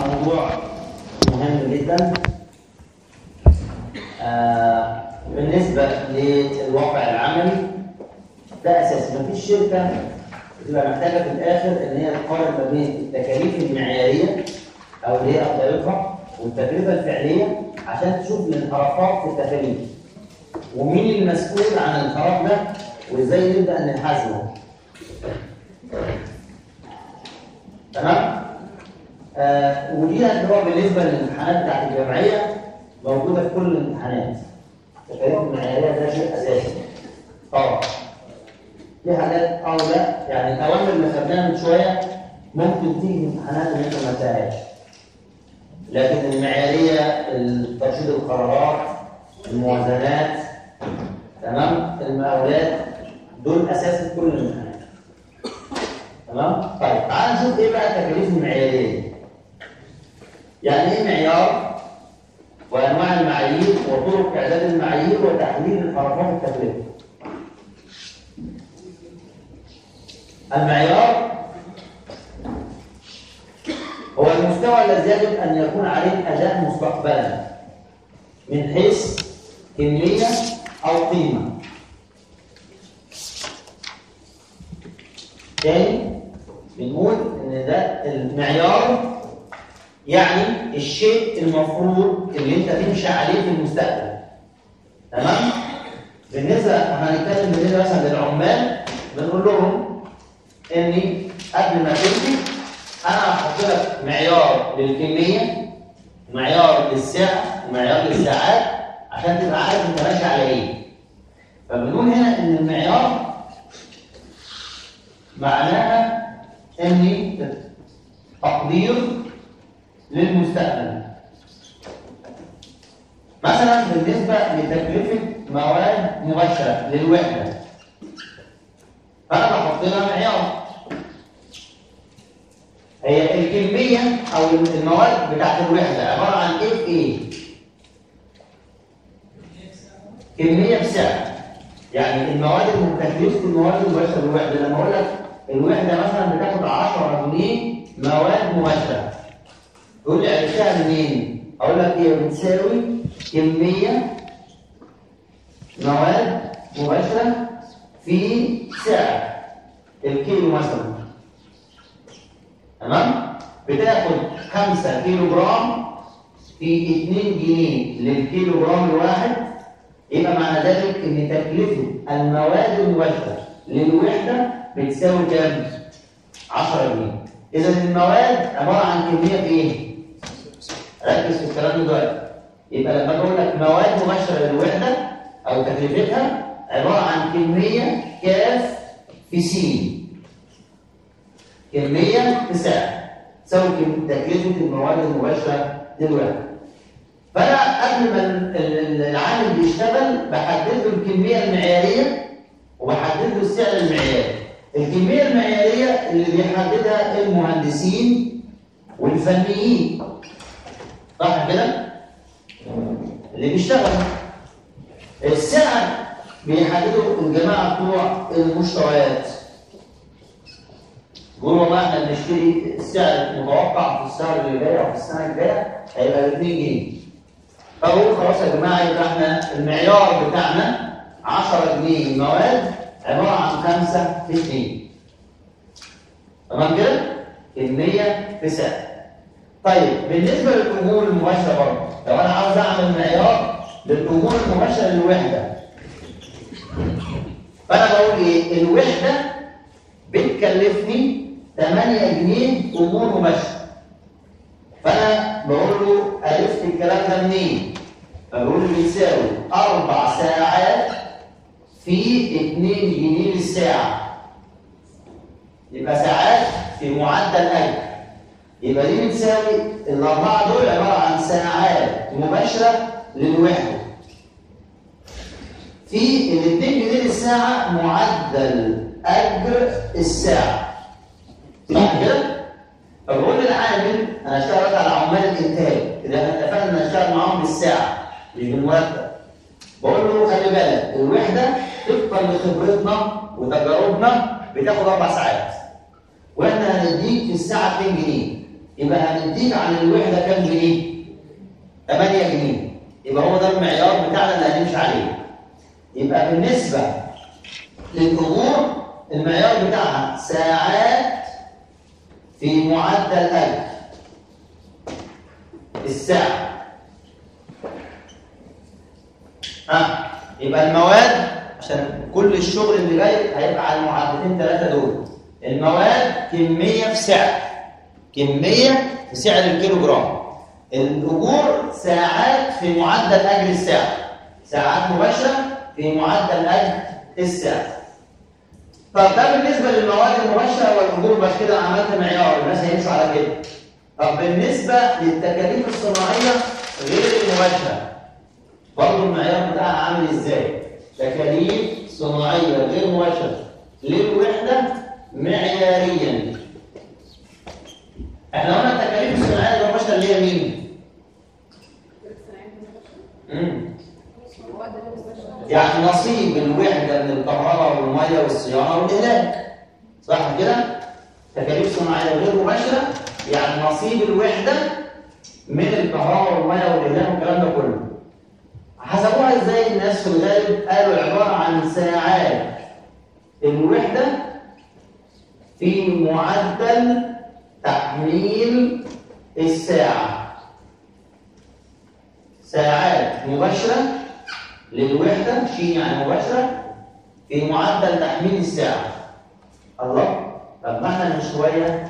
موضوع مهم جدا آه بالنسبة للواقع العملي ده أساسي مفيش شركة بتبقى محتاجة في الآخر إن هي تقارن ما بين التكاليف المعيارية أو اللي هي الطريقة والتكلفة الفعلية عشان تشوف الانحرافات في التكاليف ومين المسؤول عن الانحراف ده وإزاي نبدأ نحاسبه تمام؟ آه ودي هتبقى بالنسبة للامتحانات بتاعت الجمعية موجودة في كل الامتحانات. التكاليف المعيارية ده شيء أساسي. طبعا. في حاجات أو لا يعني الأوامر اللي خدناها من شوية ممكن تيجي امتحانات اللي أنت ما تنساهاش. لكن المعيارية ترشيد القرارات الموازنات تمام المقاولات دول أساس في كل الامتحانات. تمام؟ طيب تعال نشوف ايه بقى التكاليف المعياريه دي. يعني ايه معيار؟ وانواع المعايير وطرق اعداد المعايير وتحليل انحرافات التكلفه. المعيار هو المستوى الذي يجب ان يكون عليه الاداء مستقبلا من حيث كميه او قيمه. تاني بنقول ان ده المعيار يعني الشيء المفروض اللي انت تمشي عليه في المستقبل تمام بالنسبه احنا هنتكلم بالنسبه مثلا للعمال بنقول لهم اني قبل ما تمشي انا هحط لك معيار للكميه ومعيار للسعر ومعيار للساعات عشان تبقى عارف انت ماشي على ايه فبنقول هنا ان المعيار معناها اني تقدير للمستقبل مثلا بالنسبه لتكلفه مواد مباشره للوحده فانا بحط لها معيار هي الكميه او المواد بتاعت الوحده عباره عن ايه في ايه كميه بسعر يعني المواد تكلفه المواد المباشره للوحده لما اقول لك الوحده مثلا بتاخد 10 جنيه مواد مباشره تقول لي عرفتها منين؟ اقول لك هي بتساوي كميه مواد مباشره في سعر الكيلو مثلا تمام؟ بتاخد 5 كيلو جرام في 2 جنيه للكيلو جرام الواحد يبقى معنى ذلك ان تكلفه المواد المباشره للوحده بتساوي كام؟ 10 جنيه. إذا المواد عبارة عن كمية إيه؟ ركز في الكلام دلوقتي. يبقى لما أقول لك مواد مباشرة للوحدة أو تكلفتها عبارة عن كمية كاف في س. كمية في سعر. تساوي تكلفة المواد المباشرة للوحدة. فأنا قبل ما العامل بيشتغل بحدد له الكمية المعيارية وبحدد له السعر المعياري. الكمية المعيارية اللي بيحددها المهندسين والفنيين صح كده؟ اللي بيشتغلوا السعر بيحدده الجماعة بتوع المشتريات يقولوا والله احنا بنشتري السعر المتوقع في الشهر اللي جاي او في السنة الجاية هيبقى ب 2 جنيه فبقول خلاص يا جماعة يبقى احنا المعيار بتاعنا 10 جنيه مواد عبارة عن 5 في 2 تمام كده؟ كمية في سعر طيب بالنسبة للأمور المباشرة برضه لو أنا عاوز أعمل معيار للأمور المباشرة للوحدة فأنا بقول إيه؟ الوحدة بتكلفني 8 جنيه أمور مباشرة فأنا بقول له عرفت الكلام ده منين؟ فبقول له بيساوي أربع ساعات في 2 جنيه للساعة يبقى ساعات في معدل أجر يبقى دي بتساوي الأربعة دول عبارة عن ساعات مباشرة للوحدة في ال 2 جنيه للساعة معدل أجر الساعة صح كده؟ فبقول للعامل أنا اشتغلت على عمال الإنتاج إذا احنا اتفقنا إن أشتغل معاهم بالساعة مش بالمرتب بقول له خلي بالك الوحدة طبقا لخبرتنا وتجاربنا بتاخد اربع ساعات واحنا هنديك في الساعه 2 جنيه يبقى هنديك عن الوحده كام جنيه 8 جنيه يبقى هو ده المعيار بتاعنا اللي هنمشي عليه يبقى بالنسبه للامور المعيار بتاعها ساعات في معدل اجر الساعه ها يبقى المواد عشان كل الشغل اللي جاي هيبقى على المعادلتين ثلاثه دول المواد كميه في سعر كميه في سعر الكيلو جرام الاجور ساعات في معدل اجر الساعه ساعات مباشره في معدل اجر الساعه طب ده بالنسبه للمواد المباشره والاجور بس كده عملت معيار الناس هيمشوا على كده طب بالنسبه للتكاليف الصناعيه غير المباشره برضه المعيار بتاعها عامل ازاي تكاليف صناعيه غير مباشره للوحده معياريا احنا قلنا التكاليف الصناعيه غير مباشره اللي هي مين امم يعني نصيب الوحده من الكهرباء والميه والصيانه والاهلاك صح كده تكاليف صناعيه غير مباشره يعني نصيب الوحده من الكهرباء والميه والاهلاك والكلام ده كله حسبوها ازاي الناس في الغالب قالوا عباره عن ساعات الوحده في معدل تحميل الساعه ساعات مباشره للوحده شيء يعني مباشره في معدل تحميل الساعه الله طب ما احنا من شويه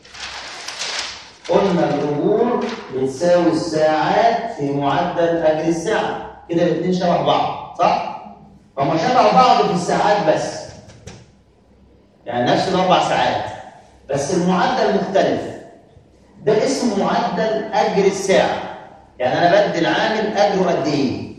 قلنا الاجور بتساوي الساعات في معدل اجر الساعه كده الاثنين شبه بعض صح هما شبه بعض في الساعات بس يعني نفس الاربع ساعات بس المعدل مختلف ده اسمه معدل اجر الساعه يعني انا بدي العامل اجره قد ايه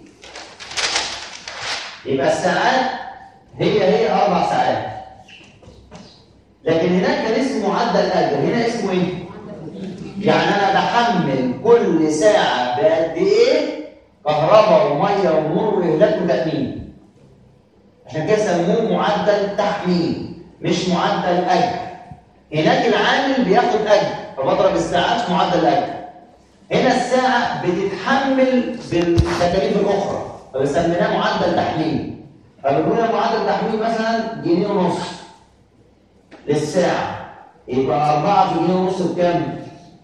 يبقى الساعات هي هي اربع ساعات لكن هناك كان اسمه معدل اجر هنا اسمه ايه يعني انا بحمل كل ساعه بقد ايه كهرباء وميه ونور واهلاك وتامين عشان كده سموه معدل تحميل مش معدل اجر هناك العامل بياخد اجر فبضرب الساعات في معدل اجر هنا الساعه بتتحمل بالتكاليف الاخرى فبسميناه معدل تحميل فبنقول معدل تحميل مثلا جنيه ونص للساعه يبقى 4 في جنيه ونص بكام؟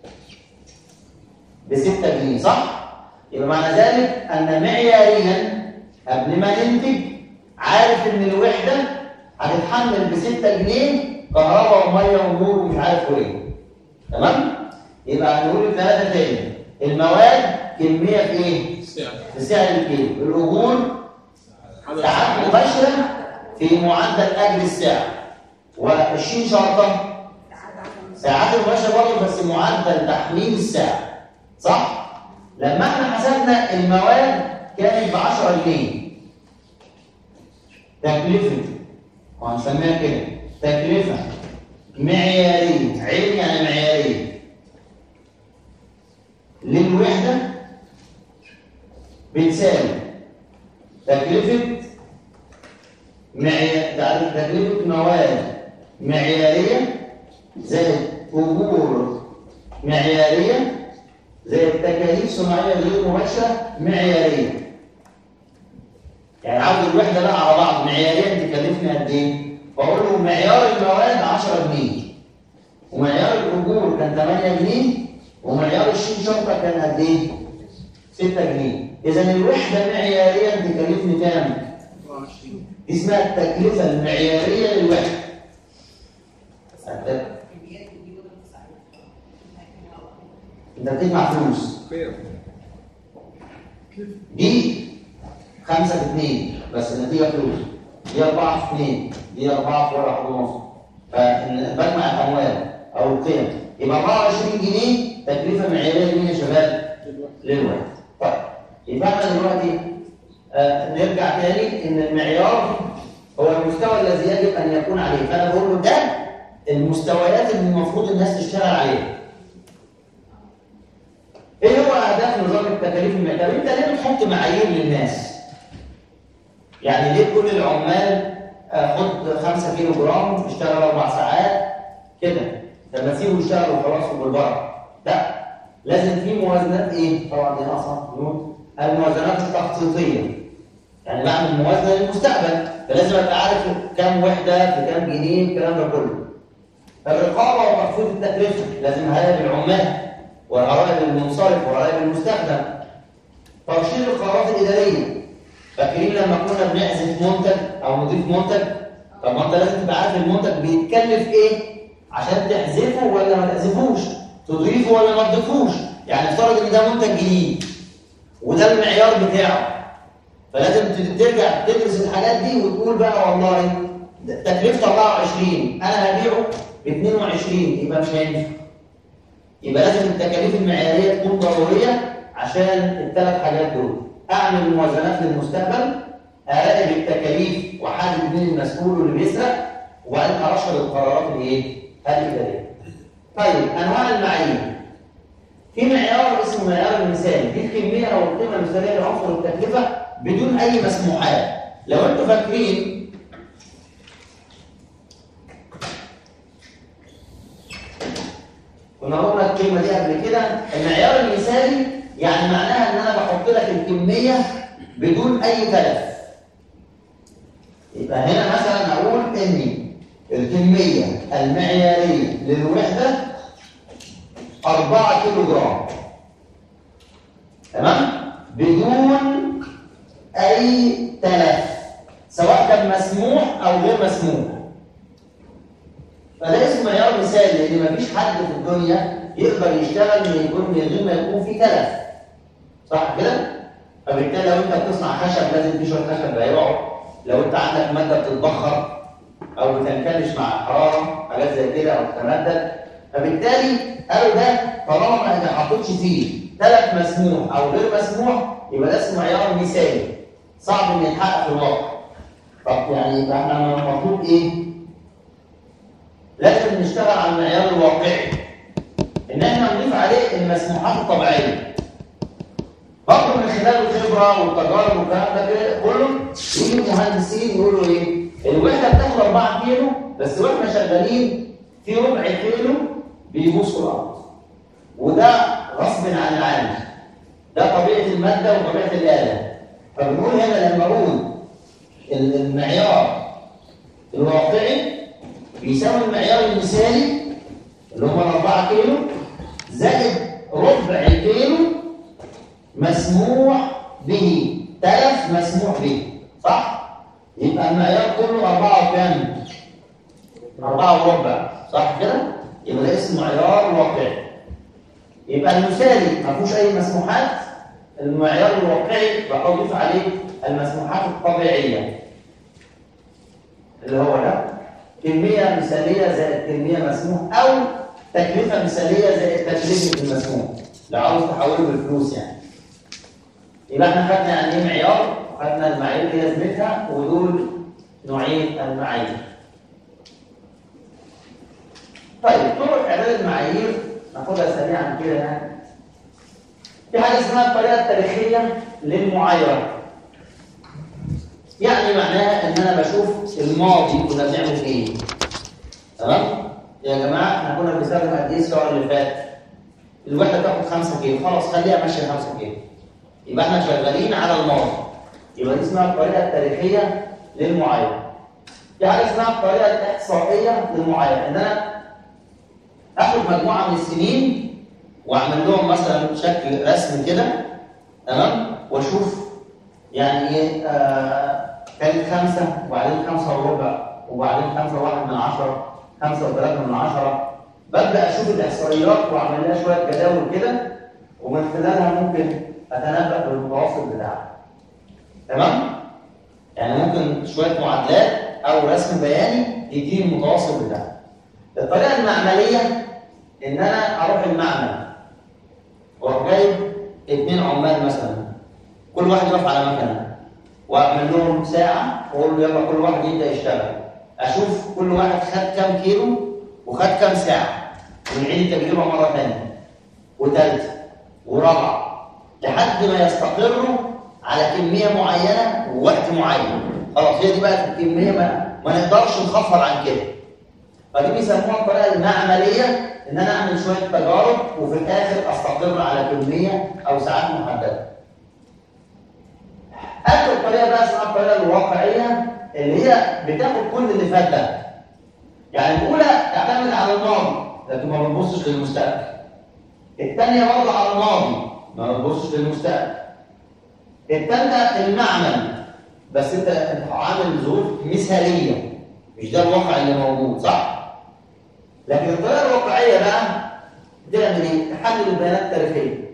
ب 6 جنيه صح؟ يبقى معنى ذلك ان معياريا قبل ما ننتج عارف ان الوحده هتتحمل ب 6 جنيه كهرباء وميه ونور ومش عارف ايه تمام؟ يبقى هنقول الثلاثه تاني المواد كميه في ايه؟ في سعر الكيلو الاجور ساعات مباشره في معدل اجر الساعه والشين شرطه ساعات مباشره برضه بس معدل تحميل الساعه صح؟ لما احنا حسبنا المواد كانت ب 10 جنيه تكلفه وهنسميها كده تكلفه معياريه عين يعني معياريه للوحده بتساوي تكلفه معيار تكلفه مواد معياريه زائد اجور معياريه زي التكاليف صناعيه غير مباشره معياريه يعني عاوز الوحده بقى على بعض معياريا تكلفني قد ايه بقول له معيار المواد 10 جنيه ومعيار الاجور كان 8 جنيه ومعيار الشين شنطه كان قد ايه 6 جنيه اذا الوحده معياريا تكلفني كام دي اسمها التكلفه المعياريه للوحده انت بتجمع فلوس دي خمسة في اثنين بس النتيجة فلوس دي أربعة في اثنين دي أربعة في واحد ونص فبجمع الأموال أو القيم يبقى 24 جنيه تكلفة معيارية لمين يا شباب؟ للواحد طيب يبقى احنا دلوقتي آه نرجع تاني إن المعيار هو المستوى الذي يجب أن يكون عليه فأنا بقول له ده المستويات اللي المفروض الناس تشتغل عليها ايه هو اهداف نظام التكاليف المعتمد انت ليه بتحط معايير للناس يعني ليه كل العمال خد 5 كيلو جرام اشتغل اربع ساعات كده طب ما تسيبه يشتغل وخلاص وبالبركه لا لازم في موازنات ايه طبعا دي ناقصه نون الموازنات التخطيطيه يعني بعمل موازنه للمستقبل فلازم ابقى عارف كام وحده في كام جنيه الكلام ده كله الرقابه ومخفوض التكلفه لازم هراقب العمال وهراقب المنصرف وهراقب المستخدم ترشيد القرارات الاداريه فاكرين لما كنا بنحذف منتج او نضيف منتج طب ما انت لازم تبقى عارف المنتج بيتكلف ايه عشان تحذفه ولا ما تحذفوش تضيفه ولا ما تضيفوش يعني افترض ان ده منتج جديد وده المعيار بتاعه فلازم ترجع تدرس الحاجات دي وتقول بقى والله تكلفته 24 انا هبيعه ب 22 يبقى مش هينفع يبقى لازم التكاليف المعياريه تكون ضروريه عشان الثلاث حاجات دول اعمل موازنات للمستقبل اراقب التكاليف واحدد مين المسؤول واللي بيسرق وبعدين ارشد القرارات الايه؟ الاداريه. طيب انواع المعايير في معيار اسمه معيار المثالي دي الكميه او القيمه المثاليه لعنصر التكلفه بدون اي مسموحات لو انتم فاكرين كنا قلنا الكلمه دي قبل كده المعيار المثالي يعني معناها ان انا بحط لك الكميه بدون اي تلف يبقى هنا مثلا اقول ان الكميه المعياريه للوحده 4 كيلو جرام تمام بدون اي تلف سواء كان مسموح او غير مسموح فده اسمه معيار مثالي لان مفيش حد في الدنيا يقدر يشتغل من يكون من غير ما يكون في تلف صح كده فبالتالي لو انت بتصنع خشب لازم في شويه خشب هيقعوا لو انت عندك ماده بتتبخر او بتنكمش مع الحراره حاجات زي كده او تتمدد فبالتالي قالوا ده طالما ما حطيتش فيه ثلاث مسموح او غير مسموح يبقى ده اسمه معيار مثالي صعب ان يتحقق في الواقع طب يعني يبقى احنا المطلوب ايه؟ لازم نشتغل على المعيار الواقعي ان احنا نضيف عليه المسموحات الطبيعيه برضه من خلال الخبره والتجارب والكلام ده كده كله يجي المهندسين يقولوا ايه؟ الوحده بتاخد 4 كيلو بس واحنا شغالين في ربع كيلو بيبوظ في الارض وده غصب عن العالم ده طبيعه الماده وطبيعه الاله فبنقول هنا لما اقول المعيار الواقعي بيساوي المعيار المثالي اللي هم 4 كيلو زائد ربع كيلو مسموح به تلف مسموح به صح؟ يبقى المعيار كله 4 وكام؟ 4 وربع صح كده؟ يبقى ده اسمه معيار واقعي يبقى المثالي ما فيهوش اي مسموحات المعيار الواقعي بضيف عليه المسموحات الطبيعيه اللي هو ده كميه مثاليه زائد كميه مسموح او تكلفه مثاليه زائد تكلفه المسموح لو عاوز تحوله بالفلوس يعني يبقى احنا خدنا يعني ايه معيار وخدنا المعايير اللي لازمتها ودول نوعين المعايير طيب طرق اعداد المعايير ناخدها سريعا كده يعني في حاجه اسمها الطريقه التاريخيه للمعايره يعني معناها ان انا بشوف الماضي كنا بنعمل ايه تمام يا جماعه احنا كنا بنستخدم قد ايه الشهر اللي فات الوحده تاخد 5 كيلو خلاص خليها ماشيه 5 كيلو يبقى احنا شغالين على الماضي يبقى دي اسمها الطريقه التاريخيه للمعايره في حاجه اسمها الطريقه الاحصائيه للمعايره ان انا اخد مجموعه من السنين واعمل لهم مثلا شكل رسم كده تمام واشوف يعني ايه آه كانت خمسه وبعدين خمسه وربع وبعدين خمسه واحد من عشره خمسه وثلاثه من عشره ببدا اشوف الاحصائيات واعمل لها شويه جداول كده ومن خلالها ممكن اتنبأ بالمتوسط بتاعها تمام؟ يعني ممكن شويه معادلات او رسم بياني يديني المتوسط بتاعها الطريقه المعمليه ان انا اروح المعمل واروح جايب اثنين عمال مثلا كل واحد يقف على مكنه واعمل لهم ساعه واقول له يلا كل واحد يبدا يشتغل اشوف كل واحد خد كام كيلو وخد كام ساعه ونعيد التجربه مره ثانيه وثالثه ورابعه لحد ما يستقروا على كميه معينه ووقت معين خلاص هي دي بقى الكميه ما, ما نقدرش نخفض عن كده فدي بيسموها الطريقه المعمليه ان انا اعمل شويه تجارب وفي الاخر استقر على كميه او ساعات محدده اخر طريقه بقى اسمها الطريقه الواقعيه اللي هي بتاخد كل اللي فات ده يعني الاولى تعتمد على الماضي لكن ما بتبصش للمستقبل الثانيه برضه على الماضي ما بتبصش للمستقبل الثالثه المعمل بس انت انت عامل ظروف مثاليه مش ده الواقع اللي موجود صح لكن الطريقه الواقعيه بقى تعمل ايه تحلل البيانات التاريخيه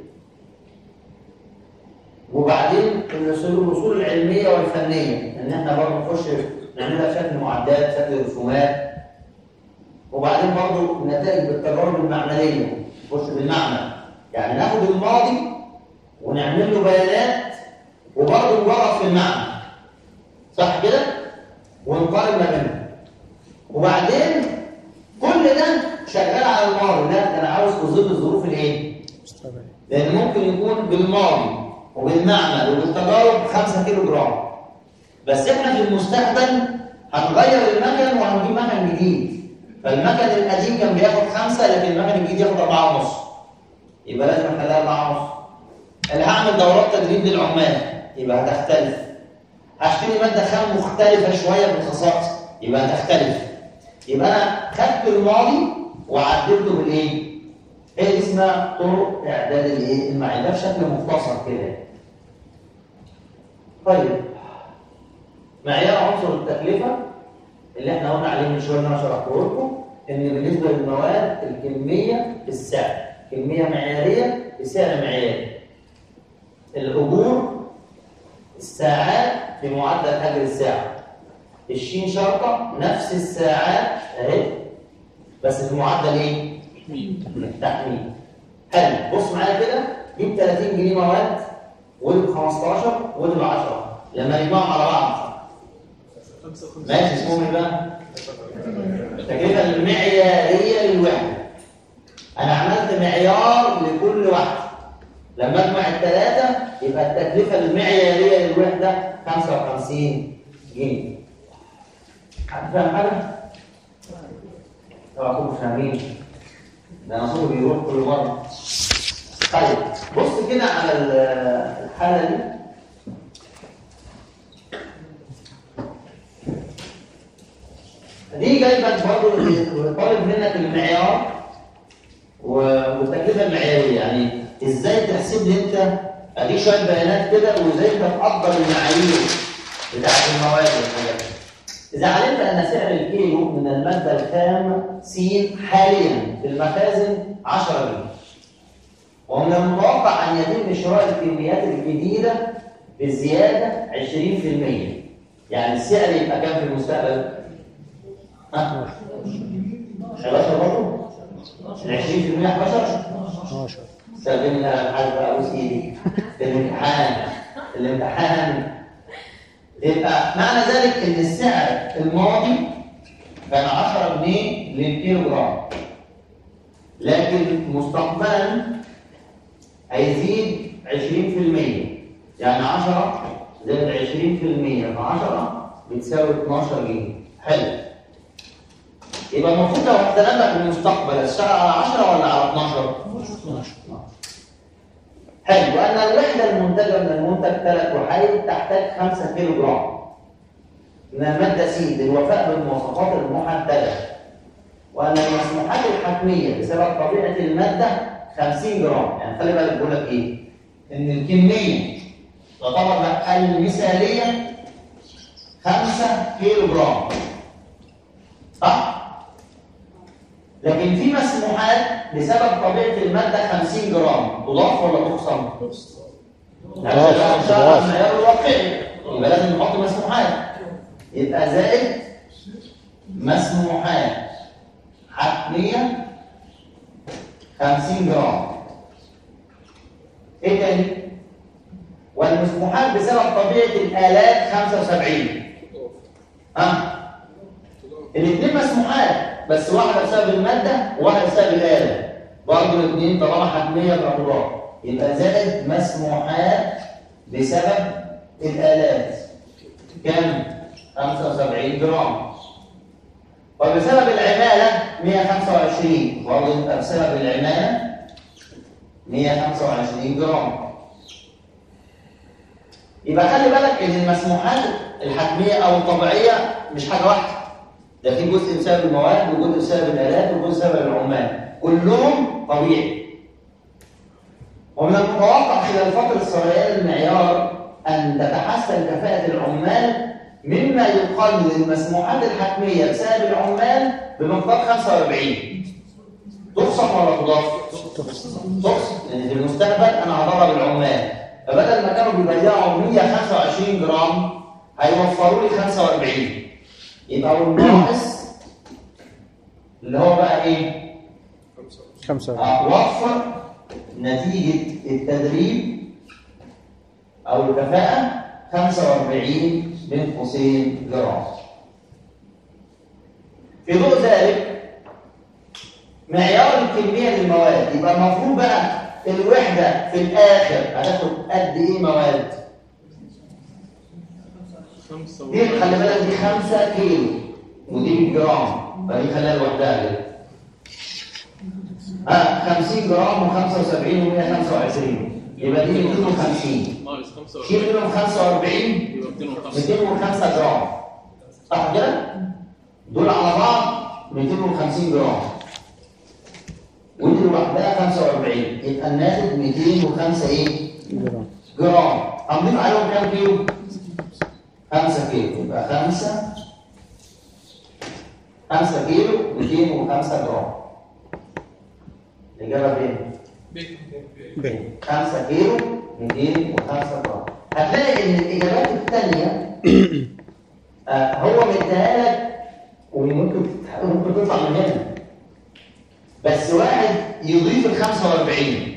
وبعدين الرسوم العلميه والفنيه ان احنا برضه نخش نعملها بشكل معدات شكل رسومات وبعدين برضه نتائج بالتجارب المعمليه نخش بالمعمل يعني ناخد الماضي ونعمل له بيانات وبرضه نجرب في المعمل صح كده ونقارن ما بينهم وبعدين كل ده شغال على الماضي لا ده انا عاوز في ظل الظروف الايه لان ممكن يكون بالماضي وبالمعمل وبالتجارب 5 كيلو جرام بس احنا في المستقبل هنغير المكن وهنجيب مكن جديد فالمكن القديم كان بياخد 5 لكن المكن الجديد ياخد 4 ونص يبقى لازم اخليها 4 ونص اللي هعمل دورات تدريب للعمال يبقى هتختلف هشتري ماده خام مختلفه شويه بالخصائص يبقى هتختلف يبقى انا خدت الماضي وعدلته بالايه؟ هي دي اسمها طرق اعداد الايه؟ المعايير ده بشكل مختصر كده طيب معيار عنصر التكلفه اللي احنا قلنا عليه من شويه اللي انا شرحته لكم ان بالنسبه للمواد الكميه السعر كميه معياريه بسعر معياري الاجور الساعات بمعدل اجر الساعه الشين شرطه نفس الساعات اهي بس في معدل ايه التحميل حلو بص معايا كده جيب 30 جنيه مواد ودي ب 15 ودي ب 10 لما نجمعهم على بعض ماشي اسمهم ايه بقى التكلفه المعياريه للوحده انا عملت معيار لكل واحده لما اجمع الثلاثه يبقى التكلفه المعياريه للوحده 55 جنيه حد فاهم حاجه؟ طبعا كلكم فاهمين ده نصيبه بيروح كل مره طيب بص كده على الحاله دي دي جايبك برضه طالب منك المعيار والتكلفه المعياريه يعني ازاي تحسب لي انت اديك شويه بيانات كده وازاي تقدر المعايير بتاعت المواد والحاجات اذا علمت ان سعر الكيلو من الماده الخام س حاليا في المخازن 10 جنيه ومن المتوقع ان يتم شراء الكميات الجديده بزياده 20% يعني السعر يبقى كام في المستقبل؟ ها 11 برضه 20% 11 12 استخدمنا الحاج ابو سيدي في الامتحان الامتحان يبقى معنى ذلك ان السعر الماضي كان 10 جنيه للكيلو جرام لكن مستقبلا هيزيد 20% يعني 10 زائد 20% في 10 بتساوي 12 جنيه حلو يبقى المفروض لو احتلنا في المستقبل اشتغل على 10 ولا على 12 حلو وان الوحده المنتجه من المنتج ثلاث وحيد تحتاج 5 كيلو جرام من الماده س للوفاء بالمواصفات المحدده وان المسموحات الحتميه بسبب طبيعه الماده 50 جرام يعني خلي بالك بقول لك ايه ان الكميه تعتبر المثاليه 5 كيلو جرام صح لكن في مسموحات بسبب طبيعه الماده 50 جرام تضاف ولا تخصم؟ تضاف، تضاف. المعيار الواقعي يبقى لازم نحط مسموحات يبقى زائد مسموحات حتميه 50 جرام ايه تاني؟ والمسموحات بسبب طبيعه الالات 75 ها؟ الاثنين مسموحات بس واحده بسبب الماده وواحده بسبب الاله برضه الاثنين طالما حتميه باعتبار يبقى زائد مسموحات بسبب الالات كم 75 جرام وبسبب العمالة 125 برضه يبقى بسبب العمالة 125 جرام يبقى خلي بالك ان المسموحات الحتمية او الطبيعية مش حاجة واحدة ده في جزء بسبب المواد وجزء بسبب الآلات وجزء بسبب العمال كلهم طبيعي ومن المتوقع خلال فترة سريان المعيار أن تتحسن كفاءة العمال مما يقلل المسموحات الحتمية بسبب العمال بمقدار 45 تخصم ولا تضاف؟ تخصم لأن في المستقبل أنا هضرب العمال فبدل ما كانوا بيبيعوا 125 جرام هيوفروا لي 45 يبقى والناقص اللي هو بقى ايه؟ خمسة وفر نتيجة التدريب أو الكفاءة 45 من قوسين جرام. في ضوء ذلك معيار الكمية للمواد يبقى المفروض بقى الوحدة في الآخر هتاخد قد إيه مواد؟ خمسة دي خلي بالك دي 5 كيلو ودي بالجرام فدي خليها لوحدها كده. ها 50 جرام و75 و125 يبقى دي 250 ناقص خمسة شيل وأربعين منهم 45 يبقى 205 205 جرام صح كده؟ دول على بعض 250 جرام ودي لوحدها 45 يبقى الناتج 205 ايه؟ جرام جرام هنضيف عليهم كام كيلو؟ 5 كيلو يبقى 5 5 كيلو 205 جرام الإجابة فين؟ ب 5 كيلو 205 جرام هتلاقي ان الاجابات الثانيه آه هو مديها لك وممكن ممكن تطلع من هنا بس واحد يضيف ال 45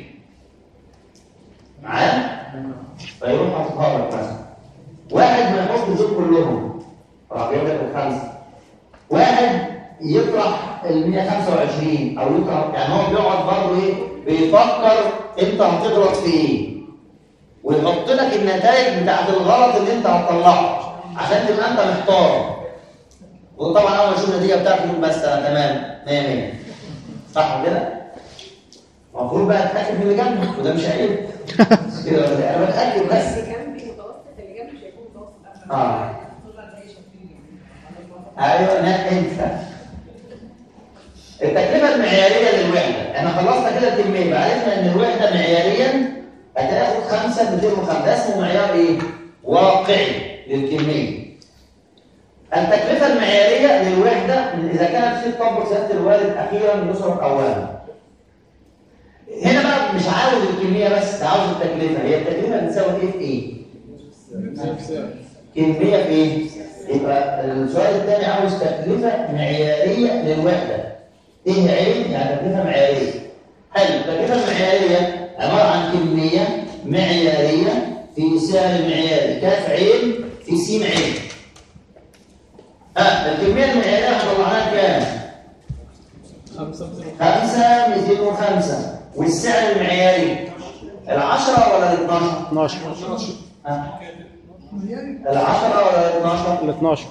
معايا فيروح حاططها لك مثلا واحد ما يحط دول كلهم راح جايب لك الخمسه واحد يطرح ال 125 او يطرح يعني هو بيقعد برضه ايه بيفكر انت هتغلط في ايه ويحط لك النتائج بتاعت الغلط اللي انت هتطلعه عشان تبقى انت محتار وطبعا اول ما يشوف النتيجه بتاعته يقول بس انا تمام 100 100 صح كده؟ المفروض بقى تتاكد من اللي جنبك وده مش عيب كده ولا إيه؟ انا بتاكد بس اللي جنبي متوسط اللي جنبي مش هيكون متوسط اه ايوه لا انت التكلفه المعياريه للوحده احنا خلصنا كده الكميه بقى عرفنا ان الوحده معياريا هتاخد 5 205 ده اسمه معيار ايه؟ واقعي للكميه التكلفه المعياريه للوحده من اذا كانت في تطبق سياده الوالد اخيرا يصرف اولا هنا بقى مش عاوز الكميه بس ده عاوز التكلفه هي التكلفه بتساوي ايه في ايه؟ كمية في ايه؟ يبقى السؤال الثاني عاوز تكلفة معيارية للوحدة. ايه عين؟ يعني تكلفة معيارية. حلو، التكلفة المعيارية عبارة عن كمية معيارية في سعر معياري كاف عين في سين عين. ها الكمية المعيارية طلعناها كام؟ خمسة 5 205 والسعر المعياري العشرة ولا ال 12؟ 12 ها؟ العشرة ولا ال 12؟ ال 12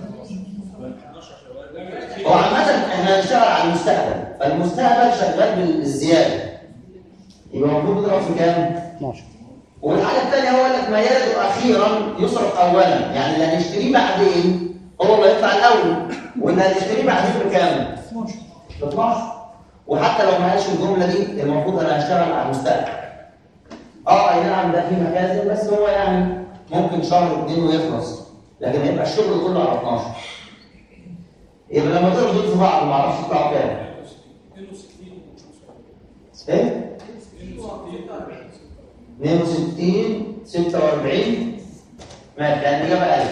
هو عامة احنا هنشتغل على المستقبل، فالمستقبل شغال بالزيادة. يبقى المفروض نضرب في كام؟ 12 والحاجة الثانية هو قال لك ما يرد أخيرا يصرف أولا، يعني اللي هنشتريه بعدين هو اللي هيطلع الأول، واللي هنشتريه بعدين بكام؟ 12 ب 12 وحتى لو ما قالش الجملة دي المفروض أنا هشتغل على المستقبل. اه اي نعم ده في مخازن بس هو يعني ممكن شهر اتنين ويخلص لكن هيبقى الشغل كله على 12 يبقى لما تضرب دول في بعض ما اعرفش يطلعوا كام ايه 62 46 ماشي يعني الاجابه 1000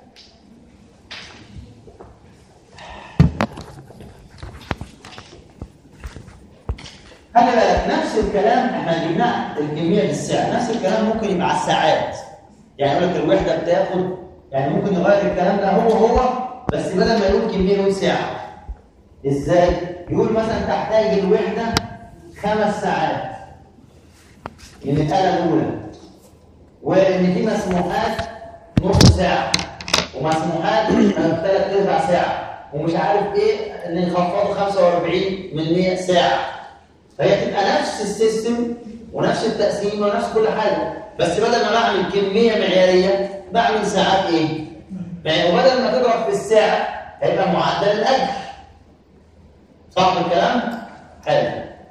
خلي بالك نفس الكلام احنا جبنا الكميه بالسعر نفس الكلام ممكن يبقى على الساعات يعني يقول لك الوحده بتاخد يعني ممكن نغير الكلام ده هو هو بس بدل ما يقول كميه يقول ساعه ازاي يقول مثلا تحتاج الوحده خمس ساعات من الاله الاولى وان في مسموحات نص ساعه ومسموحات ثلاث ارباع ساعه ومش عارف ايه ان نخفضه 45 من 100 ساعه فهي تبقى نفس السيستم ونفس التقسيم ونفس كل حاجه بس بدل ما بعمل كميه معياريه بعمل ساعات ايه؟ يعني وبدل ما تضرب في الساعه هيبقى معدل الاجر صح الكلام؟ حلو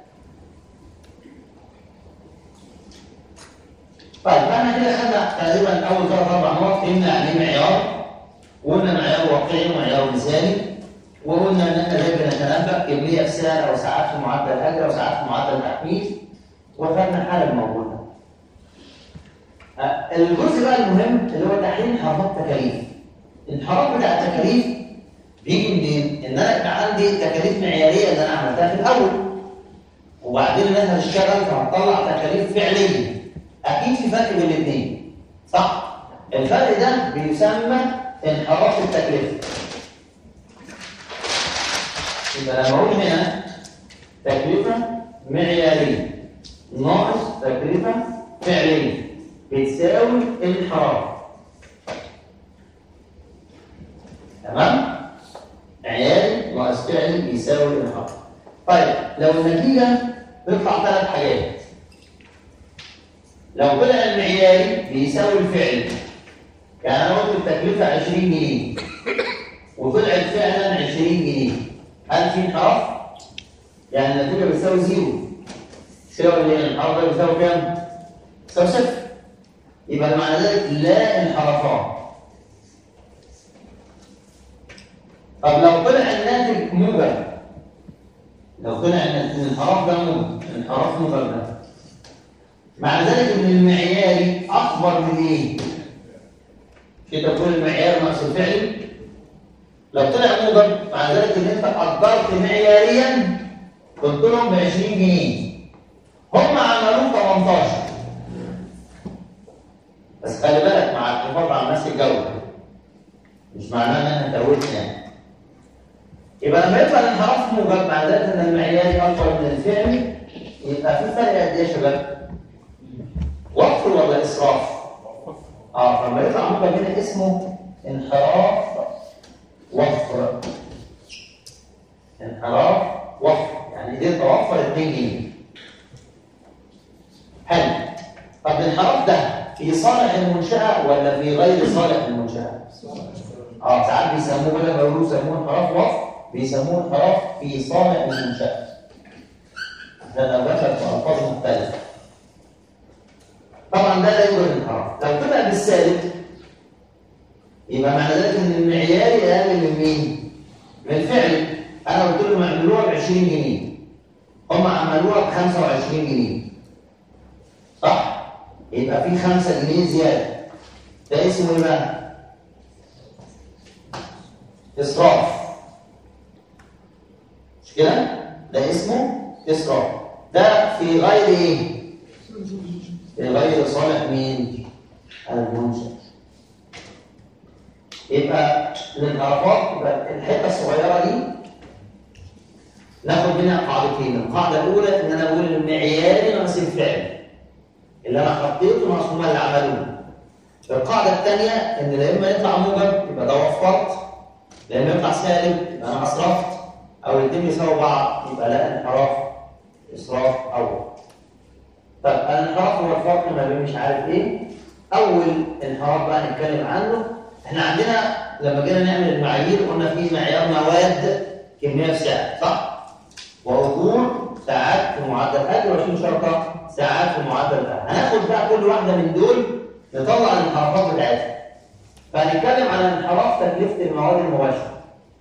طيب احنا كده خدنا تقريبا اول ثلاث اربع نقط فهمنا يعني ايه معيار وقلنا معيار واقعي ومعيار مثالي وقلنا ان احنا ازاي بنتنبأ كميه في سعر او ساعات في معدل الاجر او ساعات في معدل التحميل وخدنا حاله الموجوده. آه، الجزء بقى المهم اللي هو تحليل انحرافات التكاليف. الانحراف بتاع التكاليف بيجي منين؟ ان انا يبقى عندي تكاليف معياريه اللي انا عملتها في الاول وبعدين الناس هتشتغل فهتطلع تكاليف فعليه. اكيد في فرق بين الاثنين. صح؟ الفرق ده بيسمى انحراف التكلفه. يبقى لما اقول هنا تكلفه معياريه ناقص تكلفه فعليه بتساوي انحراف. تمام؟ معياري ناقص فعلي بيساوي انحراف. طيب لو النتيجه تطلع ثلاث حاجات. لو طلع المعياري بيساوي الفعلي يعني انا قلت التكلفه 20 جنيه وطلعت فعلا 20 جنيه هل في انحراف؟ يعني النتيجه بتساوي زيرو ساوي اللي الانحراف ده بيساوي كام؟ بيساوي صفر يبقى معنى ذلك لا انحرافات طب لو طلع الناتج موجب لو طلع ان الانحراف ده موجب انحراف موجب ده معنى ذلك ان المعياري اكبر من ايه؟ كده تقول المعيار ناقص الفعلي لو طلع موجب معنى ذلك ان انت قدرت معياريا قلت لهم ب 20 جنيه هم عملوه 18 بس خلي بالك مع الحفاظ على نفس الجوده مش معناه ان احنا توتنا يعني يبقى لما يطلع الانحراف موجب معنى ذلك ان المعياري اكبر من الفعلي يبقى في فرق قد ايه يا شباب؟ وقف ولا اسراف؟ اه فلما يطلع موجب هنا اسمه انحراف وفر انحراف وفر يعني دي توفر 2 جنيه حلو طب الانحراف ده في صالح المنشأة ولا في غير صالح المنشأة؟ اه ساعات بيسموه كده بيقولوا يسموه انحراف وفر بيسموه انحراف في صالح المنشأة ده لو دخل في ألفاظ مختلفة طبعا ده لا يوجد انحراف لو طلع بالسالب يبقى معنى ذلك ان المعياري اقل من مين؟ من الفعل انا قلت لهم اعملوها ب 20 جنيه هم عملوها ب 25 جنيه صح؟ يبقى في 5 جنيه زياده ده اسمه ايه بقى؟ اسراف مش كده؟ ده اسمه اسراف ده في غير ايه؟ في غير صالح مين؟ المنشأ يبقى الانحرافات يبقى الحته الصغيره دي ناخد منها قاعدتين القاعده الاولى ان انا بقول المعياري ناقص الفعل اللي انا حطيته ناقص هم اللي عملوه القاعده الثانيه ان لا اما يطلع موجب يبقى ده وفرت لا اما يطلع سالب يبقى انا اسرفت او الاثنين يساووا بعض يبقى لا انحراف اسراف او طب الانحراف هو الفرق ما بين مش عارف ايه اول انحراف بقى نتكلم عنه احنا عندنا لما جينا نعمل المعايير قلنا في معيار مواد كميه في سعر صح؟ واجور ساعات في معدل اجر وعشرين شرطه ساعات في معدل اجر هناخد بقى كل واحده من دول نطلع الانحرافات بتاعتها فهنتكلم عن انحراف تكلفه المواد المباشره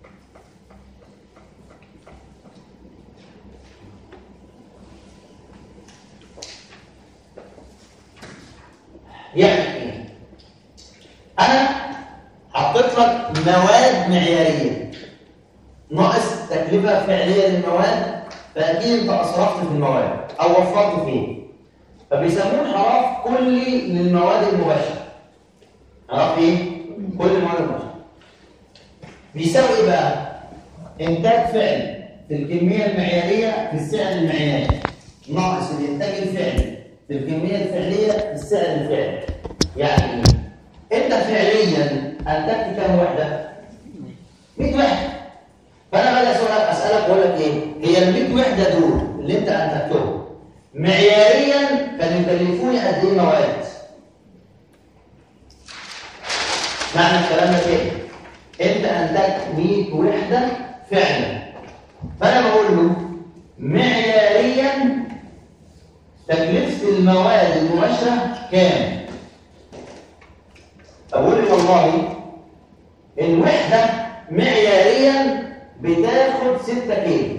يعني ايه؟ انا حطيت لك مواد معياريه ناقص تكلفه فعليه للمواد فاكيد انت اسرفت في المواد او وفرت فيه فبيسموه انحراف كلي للمواد المباشره عرفت ايه؟ كل المواد المباشره بيساوي ايه بقى؟ انتاج فعلي في الكميه المعياريه في السعر المعياري ناقص الانتاج الفعلي في الكميه الفعليه في السعر الفعلي يعني ايه؟ انت فعليا انتجت كام وحده 100 وحده ايه هي ال 100 وحده دول اللي انت انتجتهم معياريا كانوا يكلفوني قد ايه مواد معنى الكلام ده كده انت انتجت 100 وحده فعلا فانا بقول له معياريا تكلفه المواد المباشره كام اقول له والله الوحده معياريا بتاخد 6 كيلو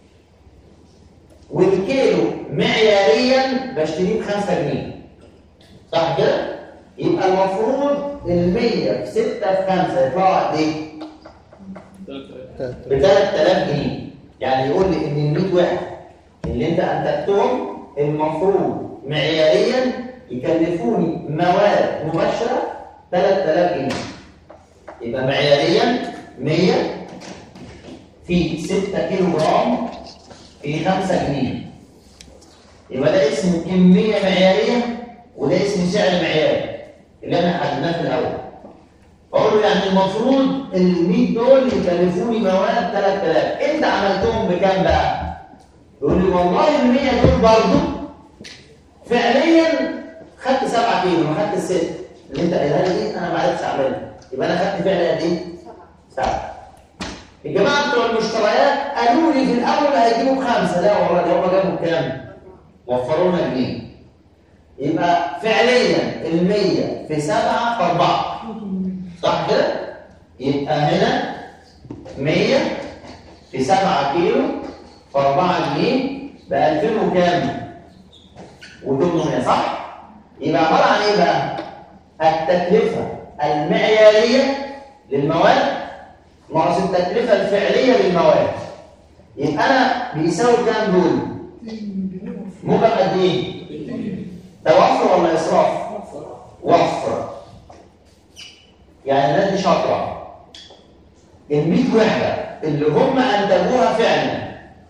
والكيلو معياريا بشتريه ب 5 جنيه صح كده؟ يبقى المفروض ال 100 في 6 في 5 يطلعوا قد ايه؟ ب 3000 جنيه يعني يقول لي ان ال 100 واحد اللي انت انتجتهم المفروض معياريا يكلفوني مواد مباشره 3000 جنيه يبقى معياريا 100 في 6 كيلو جرام في 5 جنيه يبقى ده اسمه كميه معياريه وده اسمه سعر معياري اللي احنا حددناه في الاول اقول له يعني المفروض ال 100 دول يكلفوني مواد 3000 انت عملتهم بكام بقى يقول لي والله ال 100 دول برضه فعليا خدت 7 كيلو ما خدت الست اللي انت قايلها لي دي انا ما عرفتش اعملها يبقى انا خدت فعلا قد ايه؟ 7 الجماعه بتوع المشتريات قالوا لي في الاول هيجيبوا خمسه لا والله ده هم جابوا كام؟ وفروا لنا جنيه يبقى فعليا ال 100 في 7 في 4 صح كده؟ يبقى هنا 100 في 7 كيلو في 4 جنيه ب 2000 وكام؟ و800 صح؟ يبقى عباره عن ايه بقى؟ التكلفه المعياريه للمواد ناقص التكلفه الفعليه للمواد يبقى انا بيساوي كام دول؟ موجب قد ايه؟ ده وفر ولا اسراف؟ وفر يعني الناس دي شاطره ال 100 وحده اللي هم انتجوها فعلا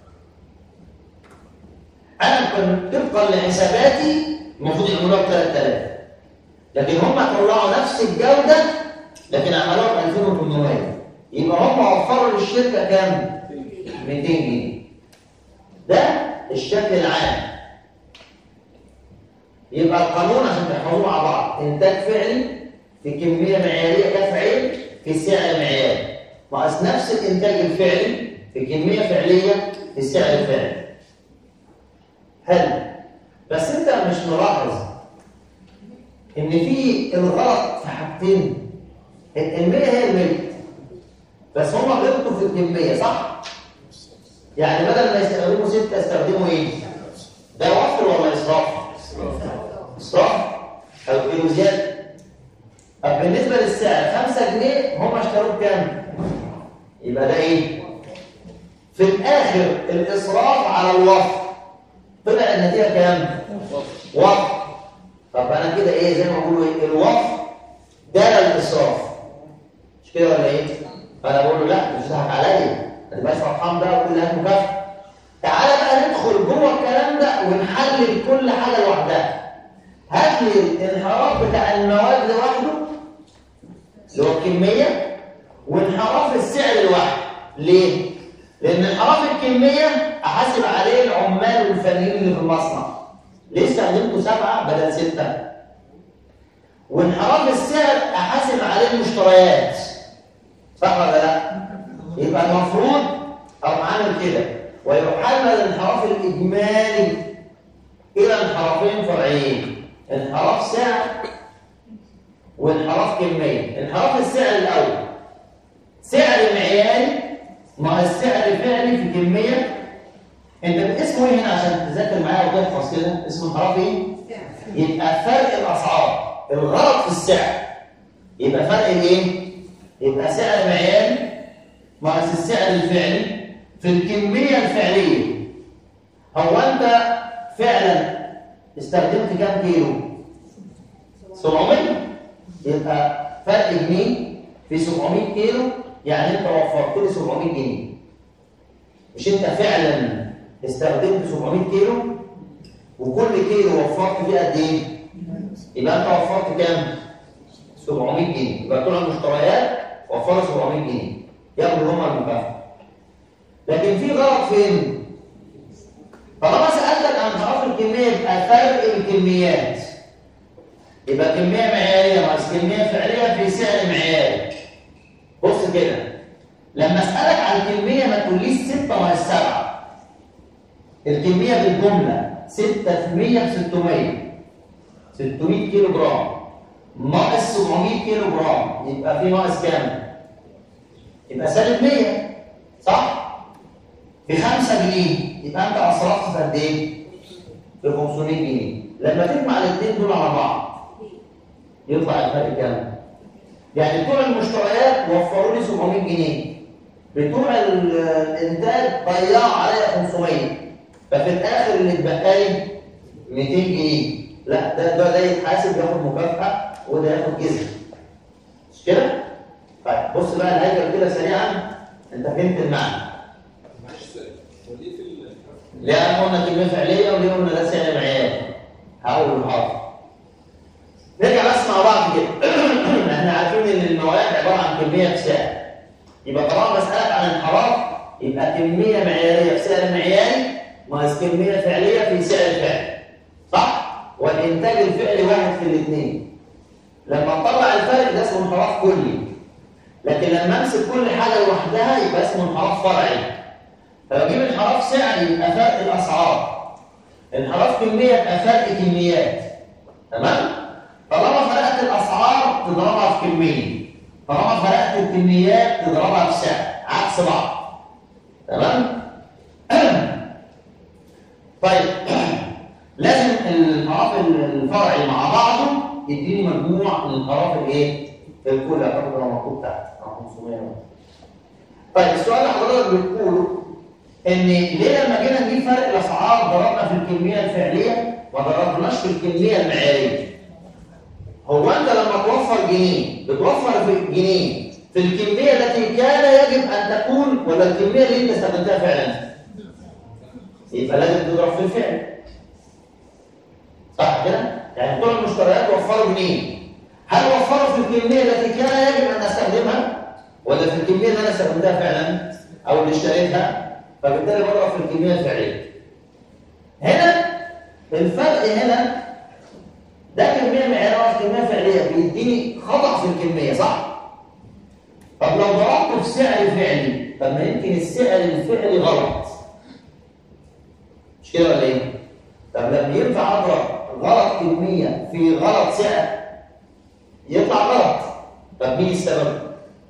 انا كنت طبقا لحساباتي المفروض يعملوها ب 3000 لكن هم طلعوا نفس الجوده لكن عملوها ب 2800 يبقى هم وفروا للشركه كام؟ 200 جنيه ده الشكل العام يبقى القانون عشان تحفظوه مع بعض انتاج فعلي في كميه معياريه كفعيل في سعر معياري ناقص نفس الانتاج الفعلي في كميه فعليه في السعر الفعلي حلو بس انت مش ملاحظ ان في الغلط في حاجتين المية هي المية بس هم غلطوا في الكميه صح يعني بدل ما يستخدموا ستة استخدموا ايه ده وفر ولا اسراف اسراف او كيلو زياده طب بالنسبه للسعر 5 جنيه هم اشتروه بكام يبقى ده ايه في الاخر الاسراف على الوفر طلع النتيجه كام وفر طب انا كده ايه زي ما بقولوا ايه الوفر ده الاسراف مش كده ولا ايه فانا بقول له لا مش تضحك عليا ما تبقاش فرحان بقى وكل هات مكافاه تعالى بقى ندخل جوه الكلام ده ونحلل كل حاجه لوحدها هات لي الانحراف بتاع المواد لوحده اللي هو الكميه وانحراف السعر لوحده ليه لان انحراف الكميه احاسب عليه العمال والفنيين اللي في المصنع ليه استخدمته سبعه بدل سته وانحراف السعر احاسب عليه المشتريات صح ولا لا يبقى المفروض اروح عامل كده ويحلل الانحراف الاجمالي الى انحرافين فرعيين انحراف سعر وانحراف كميه انحراف السعر الاول سعر معياري مع السعر الفعلي في كميه انت اسمه ايه هنا عشان تذاكر معايا وتحفظ كده اسمه انحراف ايه يبقى فرق الاسعار الغلط في السعر يبقى فرق الايه يبقى سعر معياري ناقص السعر الفعلي في الكميه الفعليه هو انت فعلا استخدمت كام كيلو 700 يبقى فرق جنيه في 700 كيلو يعني انت وفرت لي 700 جنيه مش انت فعلا استخدمت 700 كيلو وكل كيلو وفرت فيه قد ايه يبقى انت وفرت كام 700 جنيه يبقى بتوع المشتريات وفروا 700 جنيه ياخدوا هم المكافاه لكن في غلط فين؟ طالما سألتك عن انحراف الكمية يبقى فرق الكميات يبقى كمية معيارية ناقص كمية فعلية في سعر معياري بص كده لما اسألك عن الكمية ما تقوليش 6 ناقص 7 الكمية بالجملة 6 في 100 ب 600 600 كيلو جرام ناقص 700 كيلو جرام يبقى في ناقص كام؟ يبقى سالب 100 صح؟ ب 5 جنيه يبقى انت اصرفت في قد ايه؟ في 500 جنيه لما تجمع الاثنين دول على بعض يطلع الفرق كام؟ يعني بتوع المشتريات وفروا لي 700 جنيه بتوع ال- الانتاج ضيعوا عليا 500 ففي الاخر اللي اتبقى لي 200 جنيه لا ده ده ده يتحاسب ياخد مكافاه وده ياخد جزء مش كده؟ طيب بص بقى الهيكل كده سريعا انت فهمت المعنى ليه قلنا كلمه فعليه وليه قلنا ده سعر معياري هقول الحاضر نرجع بس مع بعض كده احنا عارفين ان المواد عباره عن كميه في سعر يبقى طالما بسالك عن انحراف يبقى كميه معياريه في سعر معياري ناقص كميه فعليه في سعر فعلي صح والانتاج الفعلي واحد في الاثنين لما نطلع الفرق ده اسمه انحراف كلي لكن لما امسك كل حاجه لوحدها يبقى اسمه انحراف فرعي فبجيب انحراف سعري يبقى فرق الاسعار انحراف كميه يبقى فرق كميات تمام طالما فرقت الاسعار تضربها في كميه طالما فرقت الكميات تضربها في سعر عكس بعض تمام طيب لازم الانحراف الفرعي مع بعضه يديني مجموع الانحراف الايه الكل اعتقد لو مكتوب تحت أو 500 طيب السؤال اللي حضرتك بتقوله ان ليه لما جينا نجيب فرق الاسعار ضربنا في الكميه الفعليه ما ضربناش في الكميه المعياريه هو انت لما توفر جنيه بتوفر في جنيه في الكميه التي كان يجب ان تكون ولا الكميه اللي انت استخدمتها فعلا يبقى لازم تضرب في الفعل صح كده يعني بتوع المشتريات وفروا جنيه هل وفروا في الكميه التي كان يجب ان استخدمها ولا في الكميه اللي انا استخدمتها فعلا او اللي اشتريتها فبالتالي بضرب في الكميه الفعليه هنا الفرق هنا ده كميه معياريه كميه فعليه بيديني خطا في الكميه صح طب لو ضربته في سعر فعلي طب ما يمكن السعر الفعلي غلط مش كده ولا ايه طب لما ينفع اضرب غلط كميه في غلط سعر يطلع غلط طب مين السبب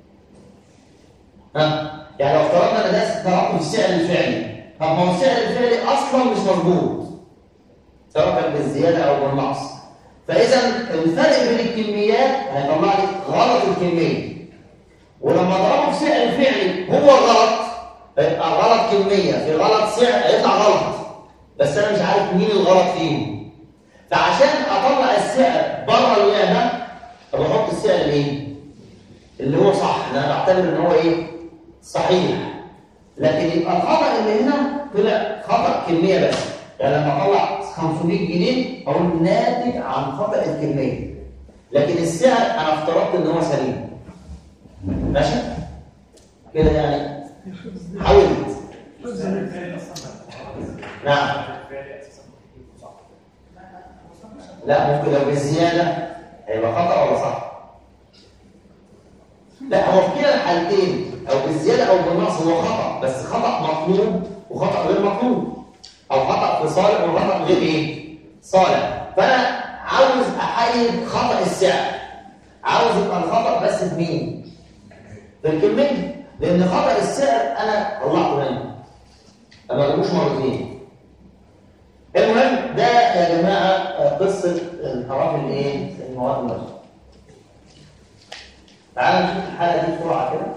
ها يعني لو افترضنا ان ده ضربته في السعر الفعلي طب ما هو السعر الفعلي اصلا مش مظبوط سواء كان بالزياده او بالنقص فاذا الفرق بين الكميات هيطلع لي غلط الكميه ولما اضربه في سعر فعلي هو غلط هيبقى غلط كميه في غلط سعر هيطلع غلط بس انا مش عارف مين الغلط فيهم فعشان اطلع السعر بره الوحده طب احط السعر الايه اللي هو صح اللي انا بعتبر ان هو ايه صحيح لكن يبقى الخطا اللي هنا طلع خطا كميه بس يعني لما اطلع 500 جنيه اقول ناتج عن خطا الكميه لكن السعر انا افترضت ان هو سليم ماشي كده يعني حاولت نعم لا ممكن لو بالزياده هيبقى خطا ولا صح لا هو في كلا الحالتين او بالزياده او بالنقص هو خطا بس خطا مطلوب وخطا غير مطلوب او خطا في صالح وخطا غير ايه صالح فانا عاوز احيد خطا السعر عاوز يبقى الخطا بس في مين في الكميه لان خطا السعر انا طلعته منه ما جابوش مرتين المهم ده يا جماعه قصه انحراف الايه المواد النشطه تعالوا نشوف الحاله دي بسرعه كده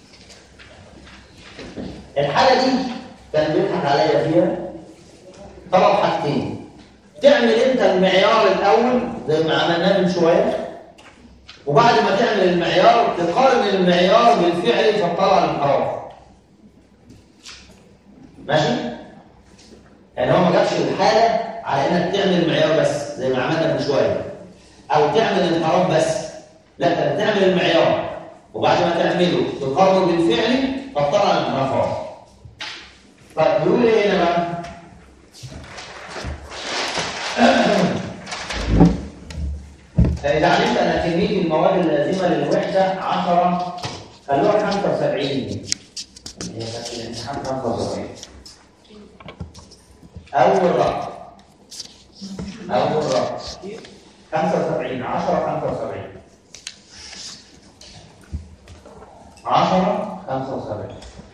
الحاله دي كان بيضحك عليا فيها طلب حاجتين تعمل انت المعيار الاول زي ما عملناه من شويه وبعد ما تعمل المعيار تقارن المعيار بالفعل فتطلع الانحراف ماشي يعني هو ما جابش الحاله على انك تعمل المعيار بس زي ما عملنا من شويه او تعمل الانحراف بس لا انت تعمل المعيار وبعد ما تعمله تقارنه بالفعل فتطلع الانحرافات طيب بيقول ايه هنا بقى؟ إذا علمت أن كمية المواد اللازمة للوحدة 10 خلوها 75 هي كانت في الامتحان 75 أول رقم أول رقم 75 10 75 10 75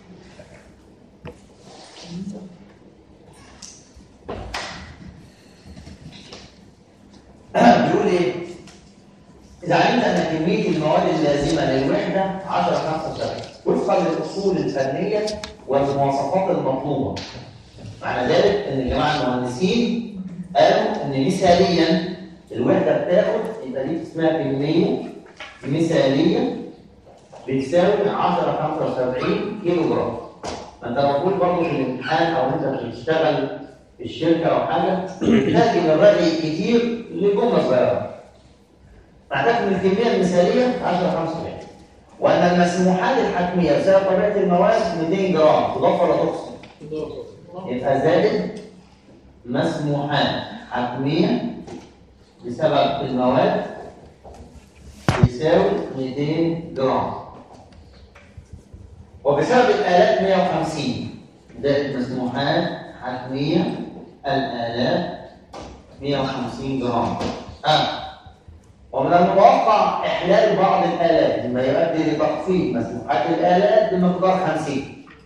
بيقول ايه؟ إذا علمت أن كمية المواد اللازمة للوحدة 10 75 وفقا للأصول الفنية والمواصفات المطلوبة. معنى ذلك إن الجماعة المهندسين قالوا إن مثاليا الوحدة بتاخد يبقى دي اسمها كمية مثالية بتساوي 10 75 كيلو جرام. ما أنت المفروض برضه في الامتحان أو أنت بتشتغل في الشركة أو حاجة تحتاج من الرأي كتير لجملة صغيرة. معناته ان الكميه المثاليه 10 75 وان المسموحات الحتميه بسبب طبيعه المواد 200 جرام تضاف ولا تقسم؟ يبقى زائد مسموحات حتميه بسبب المواد يساوي 200 جرام وبسبب الآلات 150 زائد مسموحات حتمية الآلات 150 جرام آه. ومن المتوقع إحلال بعض الآلات مما يؤدي لتخفيض مسموحات الآلات بمقدار 50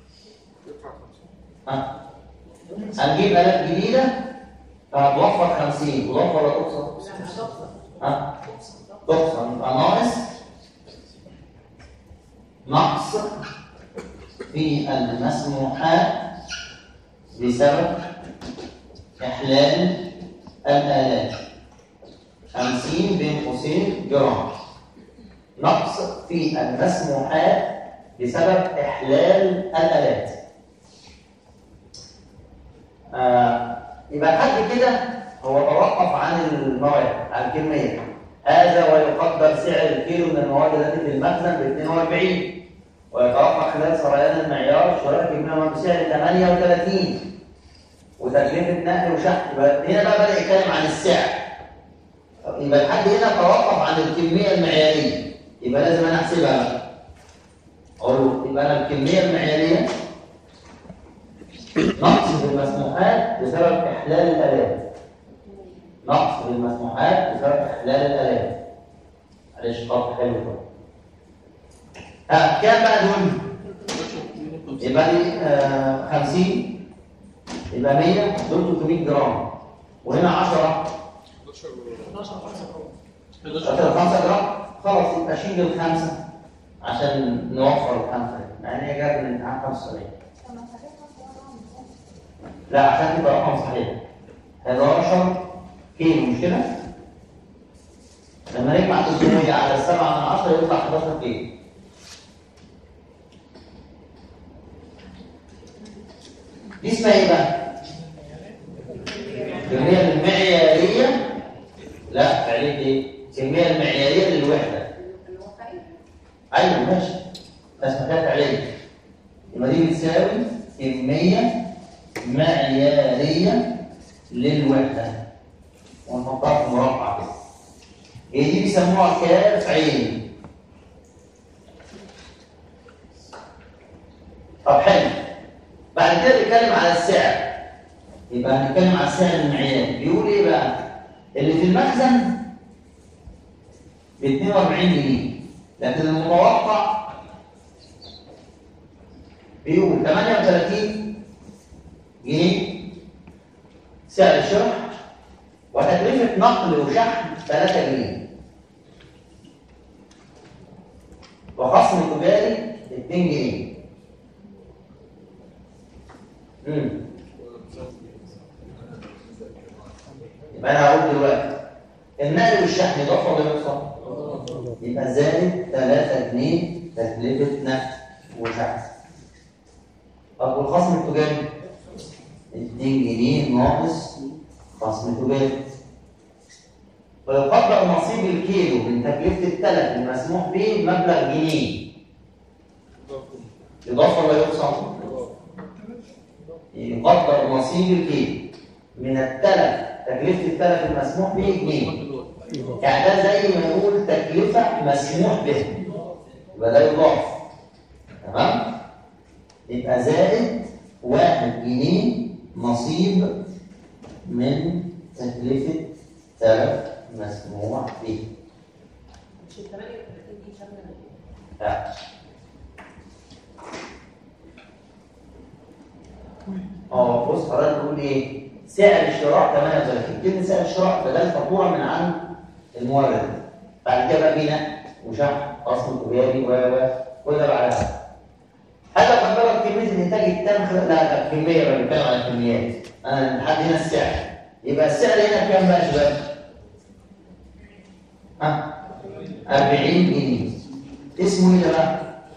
ها هنجيب آلات جديدة فهتوفر 50 تضاف ولا تقصر؟ ها تقصر يبقى ناقص نقص في المسموحات بسبب إحلال الآلات 50 بين قوسين جرام نقص في المسموحات بسبب إحلال الآلات آه يبقى لحد كده هو توقف عن المواد عن الكمية هذا ويقدر سعر الكيلو من المواد التي في المخزن ب 42 ويتوقع خلال سريان المعيار شراء كمية بسعر 38 وتكلفة نقل وشحن يبقى هنا بقى بدأ يتكلم عن السعر يبقى لحد هنا توقف عن الكمية المعيارية يبقى لازم انا احسبها بقى اقول له يبقى انا الكمية المعيارية نقص في المسموحات بسبب احلال الالات نقص في المسموحات بسبب احلال الالات معلش خط حلو كده ها كام بقى دول؟ يبقى دي آه 50 يبقى 100 دول 300 جرام وهنا 10 11 5 جرام خلاص يبقى شيل الخمسه عشان نوفر الخمسه دي مع ان هي جايه من الامتحان 75 لا عشان تبقى رقم صحيح 11 كيلو مش كده؟ لما نجمع 300 على 7 من 10 يطلع 11 كيلو دي اسمها ايه بقى؟ الكمية المعيارية لا فعلية ايه؟ الكمية المعيارية للوحدة ايوه ماشي بس ما كانت فعلية يبقى دي بتساوي كمية معيارية للوحدة ونحطها في مربع كده هي دي بيسموها كاف عين طب حلو بعد كده بيتكلم على السعر يبقى هنتكلم على السعر المعياري بيقول ايه بقى اللي في المخزن ب 42 جنيه لكن المتوقع بيقول 38 جنيه سعر الشرح وتكلفة نقل وشحن 3 جنيه وخصم تجاري 2 جنيه امم يبقى انا هقول دلوقتي النقل والشحن يضاف ولا يقصر؟ يبقى زائد 3 جنيه تكلفة نقل وشحن طب والخصم التجاري 2 جنيه ناقص خصم تجاري ويقدر نصيب الكيلو من تكلفة التلف المسموح به مبلغ جنيه إضافة ولا يقصر؟ نصيب الكيل من التلف تكلفة التلف المسموح به جنيه يعني ده زي ما نقول تكلفة مسموح به يبقى ده يضاف تمام يبقى زائد واحد جنيه نصيب من تكلفة تلف مسموح به مش ال 38 دي شامله لا اه بص حضرتك بتقول ايه؟ سعر الشراء 38 كلمة سعر الشراء ده ده فاتورة من عند المورد بعد كده بقى بناء وشحن اصل تجاري و و كل ده بعدها هذا تعتبر كمية الإنتاج التام خلال لا لا كمية بقى بنتكلم على الكميات أنا لحد هنا السعر يبقى السعر هنا كام بقى يا شباب؟ ها 40 جنيه اسمه ايه ده بقى؟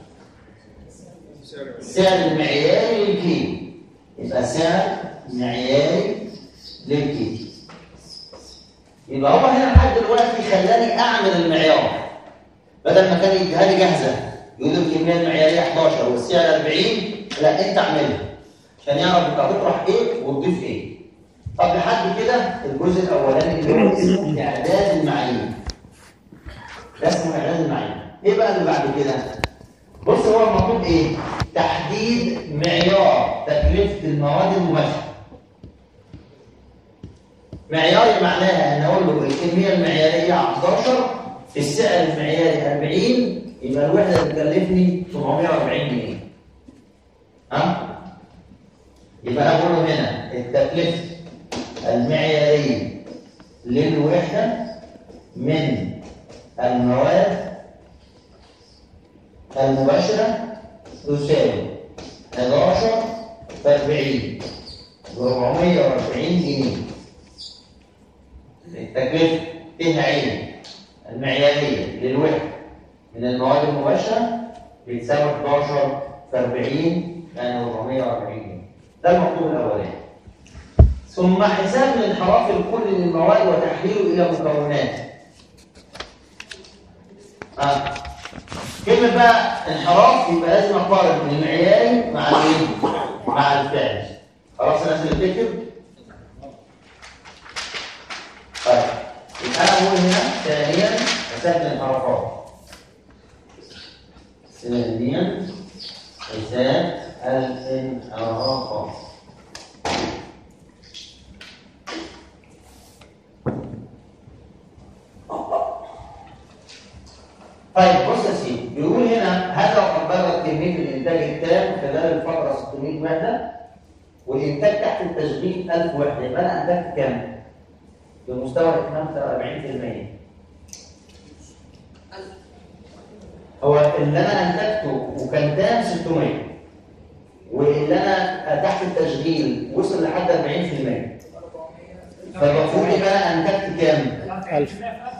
السعر المعياري للكيلو يبقى سعر معياري للكيلو يبقى هو هنا لحد دلوقتي خلاني اعمل المعيار بدل ما كان يديها لي جاهزه يقول لي الكميه المعياريه 11 والسعر 40 لا انت اعملها عشان يعرف انت هتطرح ايه وتضيف ايه طب لحد كده الجزء الاولاني اللي هو اسمه اعداد المعايير ده اسمه اعداد المعايير ايه بقى اللي بعد كده بص هو المطلوب ايه تحديد معيار تكلفه المواد المباشره معياري معناها ان اقول له الكميه المعياريه 11 السعر المعياري 40 يبقى الوحده بتكلفني 740 جنيه ها يبقى انا بقول له هنا التكلفه المعياريه للوحده من المواد المباشرة تساوي 11 في 40 ب 440 جنيه التكلفة فيها عين المعيارية للوحدة من المواد المباشرة بتساوي 11 في 40 يعني 440 جنيه ده المطلوب الأولاني ثم حساب الانحراف الكلي للمواد وتحليله إلى مكونات آه. كلمة بقى انحراف يبقى لازم اقارن المعياري مع الايه؟ مع الفعل خلاص الناس اللي بتكتب طيب يبقى انا بقول هنا ثانيا حساب الانحرافات ثانيا حساب الانحرافات طيب بص يا سيدي بيقول هنا هذا وقد بلغت كميه الانتاج التام خلال الفتره 600 وحده والانتاج تحت التشغيل 1000 وحده يبقى انا انتجت كام؟ بمستوى 45% هو اللي انا انتجته وكان تام 600 واللي انا تحت التشغيل وصل لحد 40% فالمفروض يبقى انا انتجت كام؟ 1000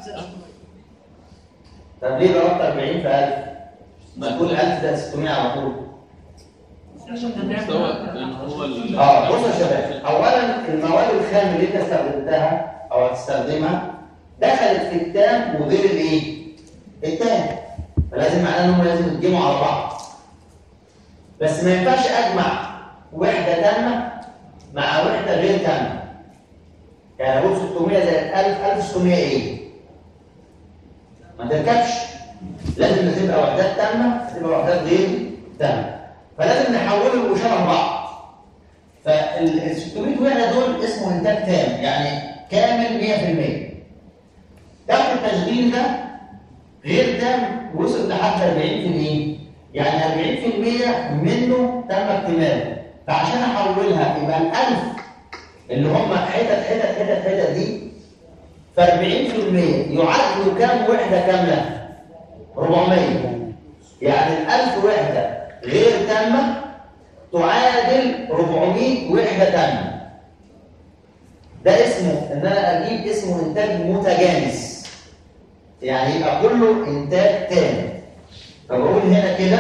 طب ليه ضربت 40 في 1000 ما كل 1000 ده 600 على طول مستوى يعني هو ال- اه بص يا شباب اولا المواد الخام اللي انت استخدمتها او هتستخدمها دخلت في التام وغير الايه التام فلازم معناه انهم لازم يتجمعوا على بعض بس ما ينفعش اجمع وحده تامه مع وحده غير تامه يعني اقول 600 زائد 1000 1600 ايه ما تركبش لازم تبقى وحدات تامه تبقى وحدات غير تامه فلازم نحولهم وشبه بعض فال 600 وحده دول اسمه انتاج تام يعني كامل 100% تحت التشغيل ده غير تام وصل لحد 40% يعني 40% منه تم اكتماله فعشان احولها يبقى ال 1000 اللي هم حتت حتت حتت حتت دي ف 40% يعادلوا كام وحده كامله؟ 400 يعني ال 1000 وحده غير تامه تعادل 400 وحده تامه ده اسمه ان انا اجيب اسمه انتاج متجانس يعني يبقى كله انتاج تام فبقول هنا كده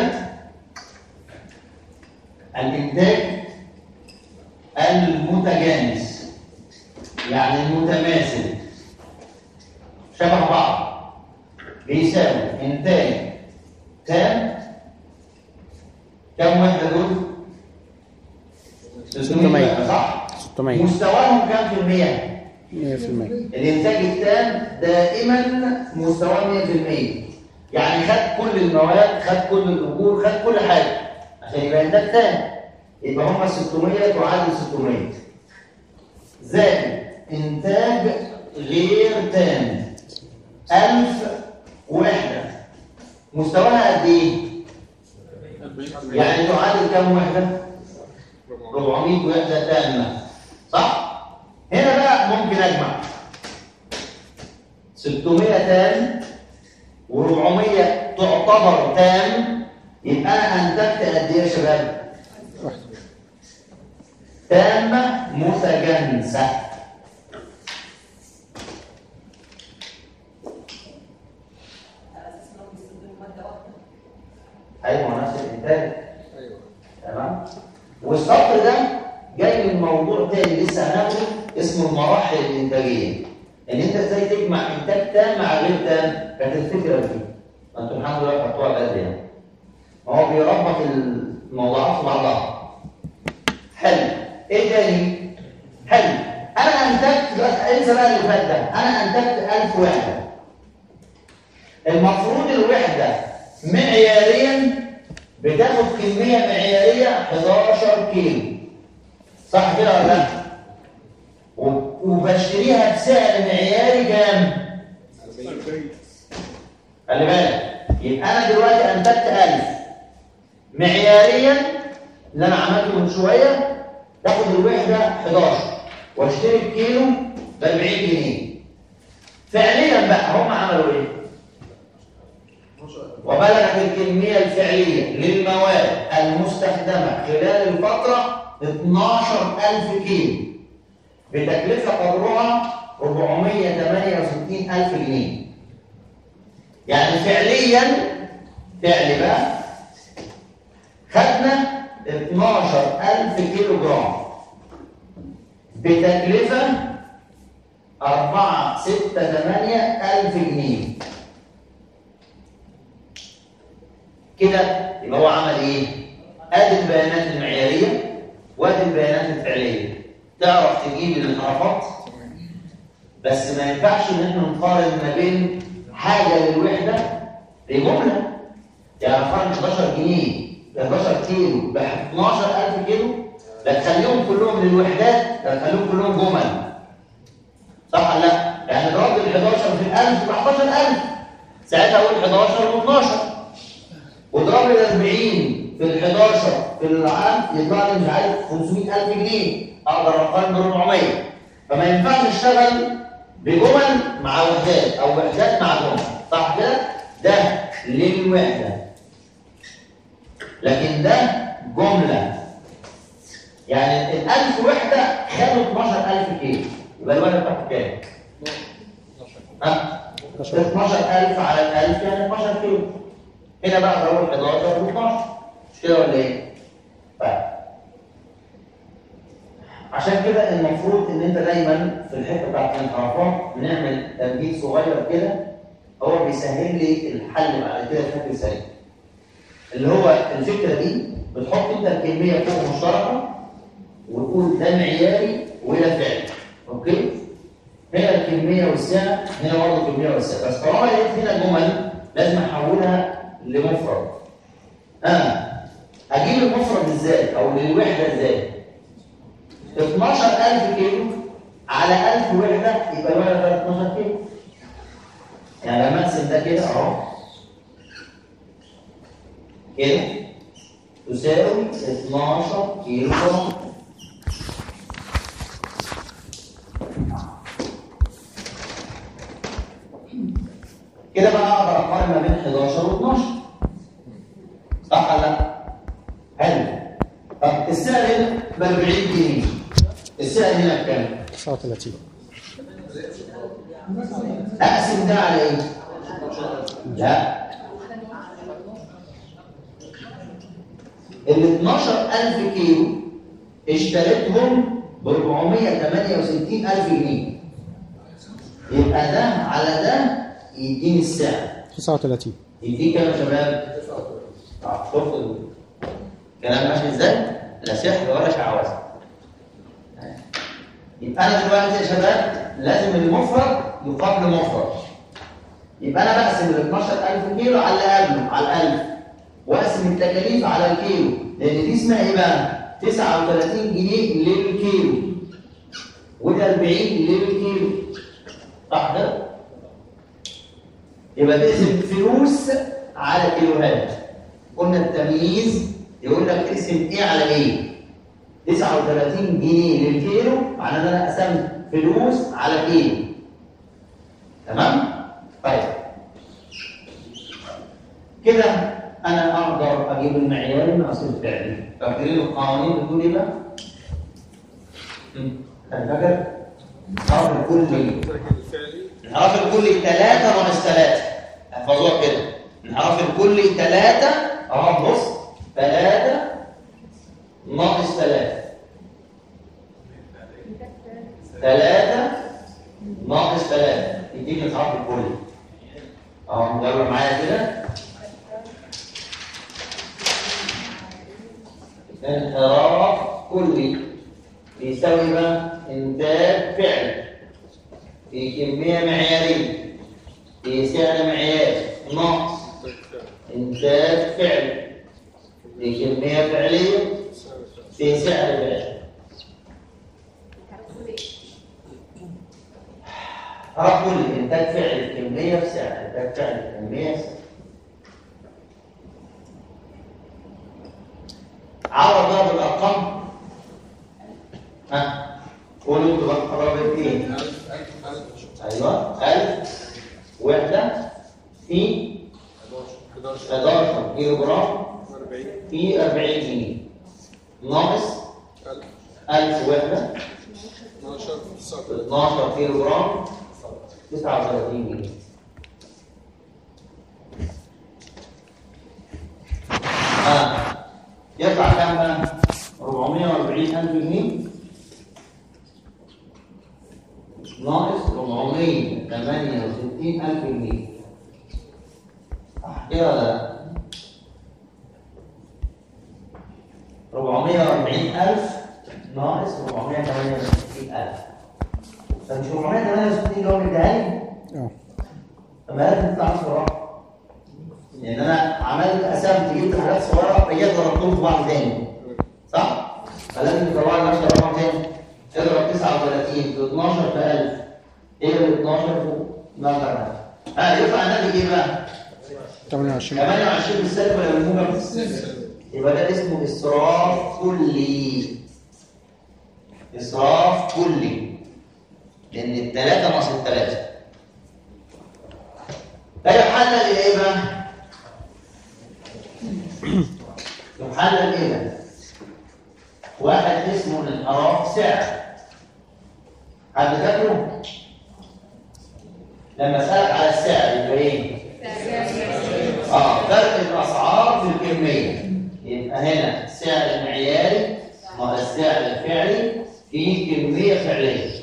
الانتاج المتجانس يعني المتماثل شبه بعض بيساوي انتاج تام كم وحده دول 600. صح 600 مستواهم كام في المية؟ 100% الانتاج التام دائما مستواه 100% يعني خد كل المواد خد كل الاجور خد كل حاجه عشان يبقى انتاج تام يبقى هم 600 تعادل 600 زائد انتاج غير تام 1000 وحده مستواها قد ايه؟ 40% يعني تعادل كام وحده؟ 400 وحده تامه صح؟ هنا بقى ممكن اجمع 600 تام و400 تعتبر تام يبقى انا انتجت قد ايه يا شباب؟ تامه متجانسه على اساس انهم بيستخدموا ماده واحده ايوه نفس الانتاج تمام والسطر ده جاي من موضوع تاني لسه هناخده اسمه المراحل الانتاجيه ان انت ازاي تجمع انتاج تام مع غير تام كانت الفكره دي ما انتم الحمد لله خدتوها على قد يعني ما هو بيربط الموضوعات في بعضها حلو ايه تاني حلو انا انتجت دلوقتي انسى بقى اللي فات ده انا انتجت 1000 وحده المفروض الوحده معياريا بتاخد كميه معياريه 11 كيلو صح كده ولا لا و- وبشتريها بسعر معياري كام خلي بالك يبقى انا دلوقتي انتجت 1000 معياريا اللي انا عملته من شويه تاخد الوحده 11 واشتري الكيلو ب 40 جنيه فعليا بقى هم عملوا ايه؟ وبلغت الكمية الفعلية للمواد المستخدمة خلال الفترة 12000 كيلو بتكلفة قدرها 468 ألف جنيه يعني فعليا فعل بقى خدنا 12000 كيلو جرام بتكلفة 4 6 8 ألف جنيه كده يبقى هو عمل ايه؟ ادي البيانات المعياريه وادي البيانات الفعليه تعرف تجيب الانحرافات بس ما ينفعش ان احنا نقارن ما بين حاجه للوحده بجمله يعني نقارن 11 جنيه ب 11 كيلو ب 12000 كيلو لا تخليهم كلهم للوحدات لا تخليهم كلهم جمل صح ولا لا؟ يعني ضرب ال 11 في ال 1000 ب 11000 ساعتها اقول 11 و12 واضرب لي 40 في ال 11 في العام يطلع لي مش عارف 500000 جنيه اقدر اقارن ب 400 فما ينفعش اشتغل بجمل مع وحدات او وحدات مع جمل صح كده؟ ده للوحده لكن ده جمله يعني ال 1000 وحده خدوا 12000 كيلو يبقى الوحده بتاعته كام؟ ها؟ 12000 على ال 1000 يعني 12 كيلو هنا بقى ضرب 11 و 12 مش كده ولا ايه؟ طيب عشان كده المفروض ان انت دايما في الحته بتاعت الانحرافات بنعمل تمجيد صغير كده هو بيسهل لي الحل بعد كده بشكل سريع. اللي هو الفكره دي بتحط انت الكميه فوق مشتركه وتقول ده معياري وده فعلي. اوكي؟ هنا الكميه والسعر هنا برضه الكميه والسعر بس طالما لقيت هنا جمل لازم احولها لمفرد. اه اجيب المفرد ازاي او للوحده ازاي؟ 12000 كيلو على 1000 وحده يبقى الوحده بتاعت 12 كيلو. يعني لما اقسم ده كده اهو كده تساوي 12 كيلو جرام. كده بقى اقدر اقارن ما بين 11 و 12 صح ولا لا؟ حلو طب السعر هنا ب 40 جنيه السعر هنا بكام؟ 39 اقسم ده على ايه؟ لا ال 12000 كيلو اشتريتهم ب 468000 جنيه يبقى ده على ده يديني السعر 39 يديك كام يا شباب؟ اه شفت الكلام ماشي ازاي؟ لا سحر ولا شعوذه يبقى انا دلوقتي يا شباب لازم المفرد يقابل مفرد يبقى انا بقسم ال 12000 كيلو على اللي قبله على ال 1000 واقسم التكاليف على الكيلو لان دي اسمها ايه بقى 39 جنيه للكيلو وده 40 للكيلو صح ده يبقى تقسم فلوس على كيلوهات قلنا التمييز يقول لك تقسم ايه على ايه 39 جنيه للكيلو معناه ان انا قسمت فلوس على كيلو تمام طيب كده انا اقدر اجيب المعيار من اصل الفعلي فاكرين القوانين بتقول ايه بقى كان فاكر الحرف الكلي الفعلي الحرف الكلي 3 ناقص 3 احفظوها كده الحرف الكلي 3 اهو بص 3 ناقص 3 3 ناقص 3 يديك الحرف الكلي اهو جرب معايا كده انحراف كلي بيساوي بقى انتاج فعلي في كمية معيارية في سعر معياري ناقص إنتاج فعلي في كمية فعلية في سعر فعلي أعرف كل إنتاج فعلي كمية في سعر إنتاج فعلي كمية في سعر عوض بقى بالأرقام ها قولوا انتوا بقى قرابة ايه؟ 1000 1000 1000 ايوه 1000 وحده في 11 11 كيلو جرام 40 في 40 جنيه ناقص 1000 1000 وحده 12 19 12 كيلو جرام 39 جنيه اه يطلع كام بقى؟ 440 ألف جنيه ناقص 468 ألف جنيه صح كده ولا لا؟ 440 ألف ناقص 468 ألف فمش 468 اللي هو مديها لي اه طب ما لازم تطلع صغيرة لأن أنا عملت قسمت جبت حاجات صغيرة رجعت ضربتهم في بعض تاني صح؟ فلازم تطلع لي نفس الرقم تاني اضرب 39 في 12 في 1000 ايه ال 12 في نمبر ها يطلع الناتج ايه بقى؟ 28 28 بالسالب ولا بالموجب؟ يبقى ده اسمه إسراف كلي إسراف كلي لأن الثلاثة ناقص الثلاثة لا يحلل إيه بقى؟ يحلل إيه بقى؟ واحد اسمه انحراف سعر حد فاكره؟ لما أسألك على السعر يبقى إيه؟ اه فرق الاسعار في الكميه يبقى هنا السعر المعياري ناقص السعر الفعلي في كميه فعليه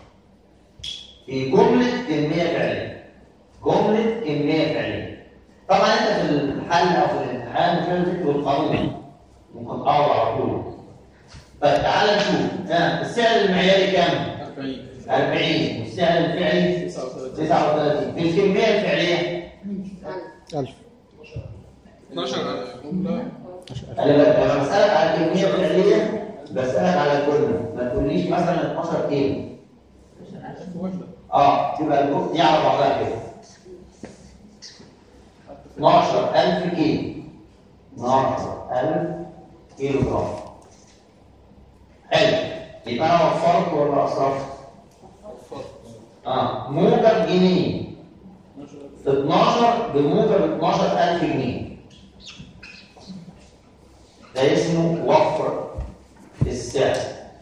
في جمله كميه فعليه جمله كميه فعليه طبعا انت في الحل او في الامتحان مش لازم تكتب القانون ممكن تعوض على طول طيب تعال نشوف ها السعر المعياري كام 40 40 والسعر الفعلي 39 39 في الكميه الفعليه 1000 12000 جملة خلي بالك لما بسألك على الكمية الفعلية بسألك على الجملة ما تقوليش مثلا 12 كيلو وحدة اه تبقى الجملة دي على بعضها كده 12000 كيلو 12000 كيلو جرام حلو يبقى انا وفرت ولا اسرفت؟ اه موجب جنيه في 12 بموجب 12000 جنيه ده اسمه وفر السعر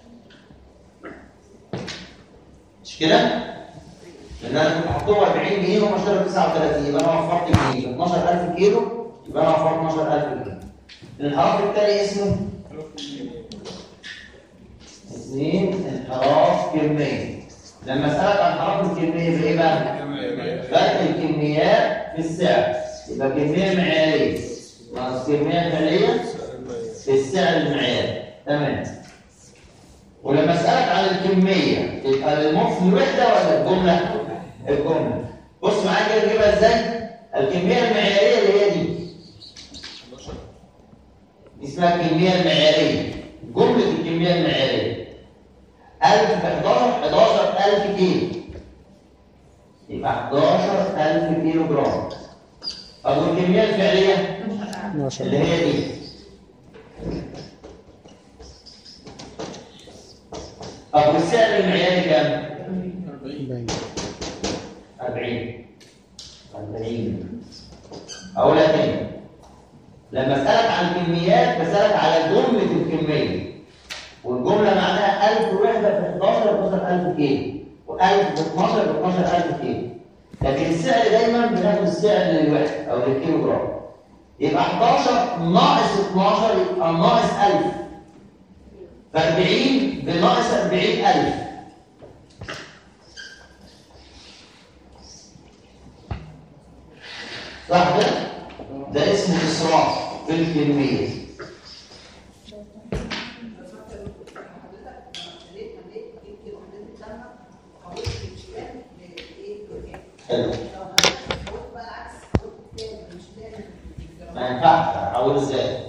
مش كده؟ لان انا كنت حاطهم 40 جنيه وهم اشتروا 39 يبقى انا وفرت جنيه في 12000 كيلو يبقى انا وفرت 12000 جنيه الانحراف الثاني اسمه اثنين انحراف كميه لما اسالك عن انحراف الكميه بايه بقى؟ فرق الكميات في السعر يبقى كميه معياريه ناقص كميه فعليه في السعر المعياري تمام ولما اسالك عن الكميه يبقى المخ الوحده ولا الجمله الجمله بص معايا كده تجيبها ازاي الكميه المعياريه اللي هي دي 11 دي اسمها الكميه المعياريه جمله الكميه المعياريه 1000 في 11 11000 كيلو يبقى 11000 كيلو جرام طب والكميه الفعليه 12 اللي هي دي طب والسعر المعياري كام 40 40 40 40 أقولها تاني لما أسألك عن الكميات بسألك على جملة الكمية والجملة معناها 1000 وحدة في 11 ب 11000 كيلو و1000 في 12 ب 12000 كيلو لكن السعر دايما بناخد السعر للوحدة أو للكيلو جرام يبقى 11 ناقص 12 يبقى ناقص 1000 ف 40 بناقص 40000 صح كده؟ ده اسمه إسراف في الكمية حلو ما ينفعش احوله ازاي؟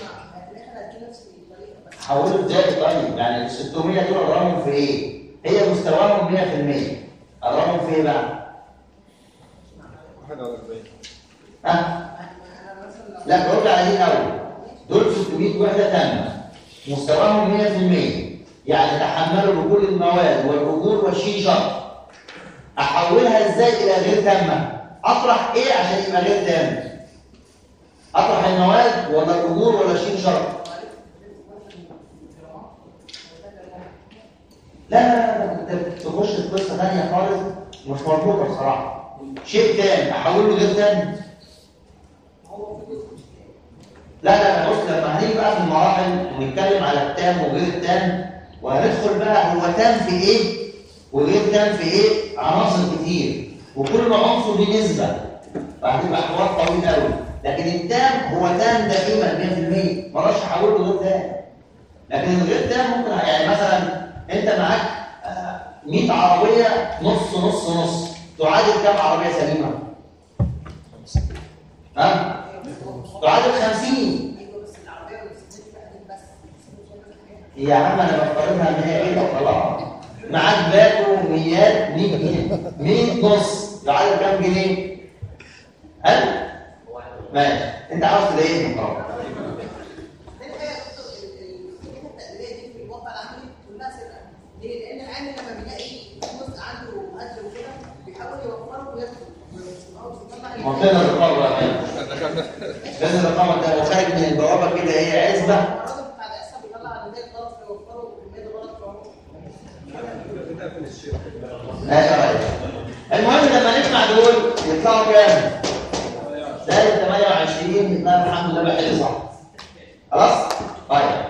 احوله ازاي طيب؟ يعني ال 600 دول اضربهم في ايه؟ هي مستواهم 100% اضربهم في ايه بقى؟ 41 ها؟ لا برد على دي الاول دول 600 وحده تامه مستواهم 100% يعني تحملوا بكل المواد والاجور والشين شرط احولها ازاي الى غير تامه اطرح ايه عشان يبقى غير تام اطرح المواد ولا الاجور ولا الشين شرط لا لا لا انت تخش في قصه ثانيه خالص مش مربوطه بصراحه شيء تاني احوله غير تاني لا لا لا بص لما هنيجي بقى في المراحل ونتكلم على التام وغير التام وهندخل بقى هو تام في ايه وغير تام في ايه عناصر كتير وكل عنصر ليه نسبه فهتبقى حوار طويل قوي لكن التام هو تام دائما 100% ما اقدرش احوله غير تام لكن الغير تام ممكن يعني مثلا انت معاك آه، 100 عربيه نص نص نص تعادل كام عربيه سليمه؟ ها؟ تعادل 50 يا عم انا بفترضها ان هي كده وخلاص معاك باكو ميات 100 جنيه 100 نص تعادل كام جنيه؟ 1000 ماشي انت عاوز تضايقني طبعا لان العامل لما بيلاقي جزء عنده اجر وكده بيحاول يوفره وياخده منطقه الرقابه بقى. دخلنا لازم الرقابه ده لو خارج من البوابه كده هي عزبه الراجل بتاع الحساب بيطلع المية غلط فيوفره والمية غلط فيوفره ايوه ايوه المهم لما نجمع دول يطلعوا كام؟ زائد 28 يطلع الحمد لله بقى صح خلاص؟ طيب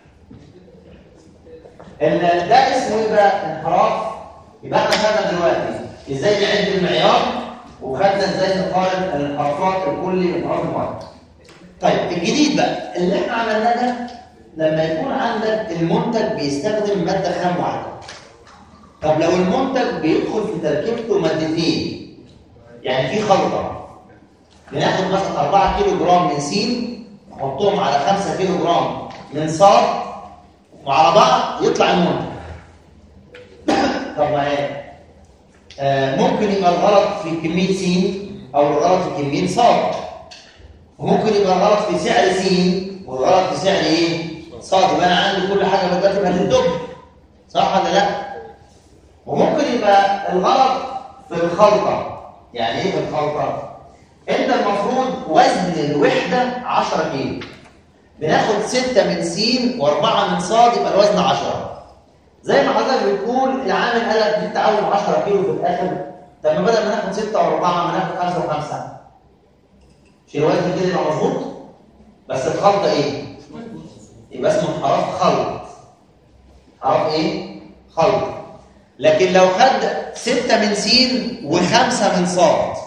ال- ده اسمه ايه بقى؟ انحراف يبقى احنا خدنا دلوقتي ازاي نعد المعيار وخدنا ازاي نقارن الانحرافات الكلي بانحراف المعدل. طيب الجديد بقى اللي احنا عملناه ده لما يكون عندك المنتج بيستخدم ماده خام واحده طب لو المنتج بيدخل في تركيبته مادتين يعني في خلطه بناخد مثلا 4 كيلو جرام من سين نحطهم على 5 كيلو جرام من صاد وعلى بعض يطلع المنتج طب ما ايه آه ممكن يبقى الغلط في كميه سين او الغلط في كميه صاد وممكن يبقى الغلط في سعر سين والغلط في سعر ايه صاد يبقى انا عندي كل حاجه بتركب هتندب صح ولا لا وممكن يبقى الغلط في الخلطة يعني ايه في الخلطة؟ انت المفروض وزن الوحدة 10 كيلو بناخد 6 من س و4 من ص يبقى الوزن 10 زي ما حضرتك بتقول العامل قال لك دي تعاون 10 كيلو في الاخر طب ما بدل ما ناخد 6 و4 ما ناخد 5 و5 مش الوزن كده يبقى مظبوط بس الخلطة ايه؟ يبقى اسمه انحراف خلط انحراف ايه؟ خلط لكن لو خد ستة من س وخمسة من صاد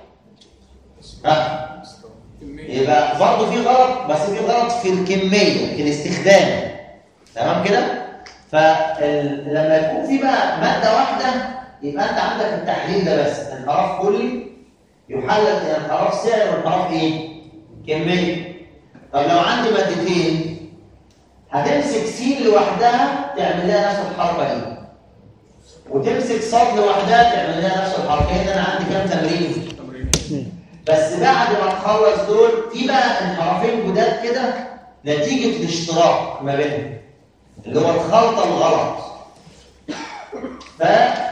ها يبقى برضه في غلط بس في غلط في الكمية في الاستخدام تمام كده؟ فلما يكون في بقى ماده واحده يبقى انت عندك التحليل ده بس انحراف كلي يحلل الى انحراف سعر وانحراف ايه؟ كميه طب لو عندي مادتين هتمسك س لوحدها تعمل لها نفس الحركه دي وتمسك صاد لوحدها تعمل لها نفس الحركه هنا انا عندي كام تمرين تمرين بس بعد ما تخلص دول في بقى انحرافين جداد كده نتيجه الاشتراك ما بينهم اللي هو الخلطه الغلط ف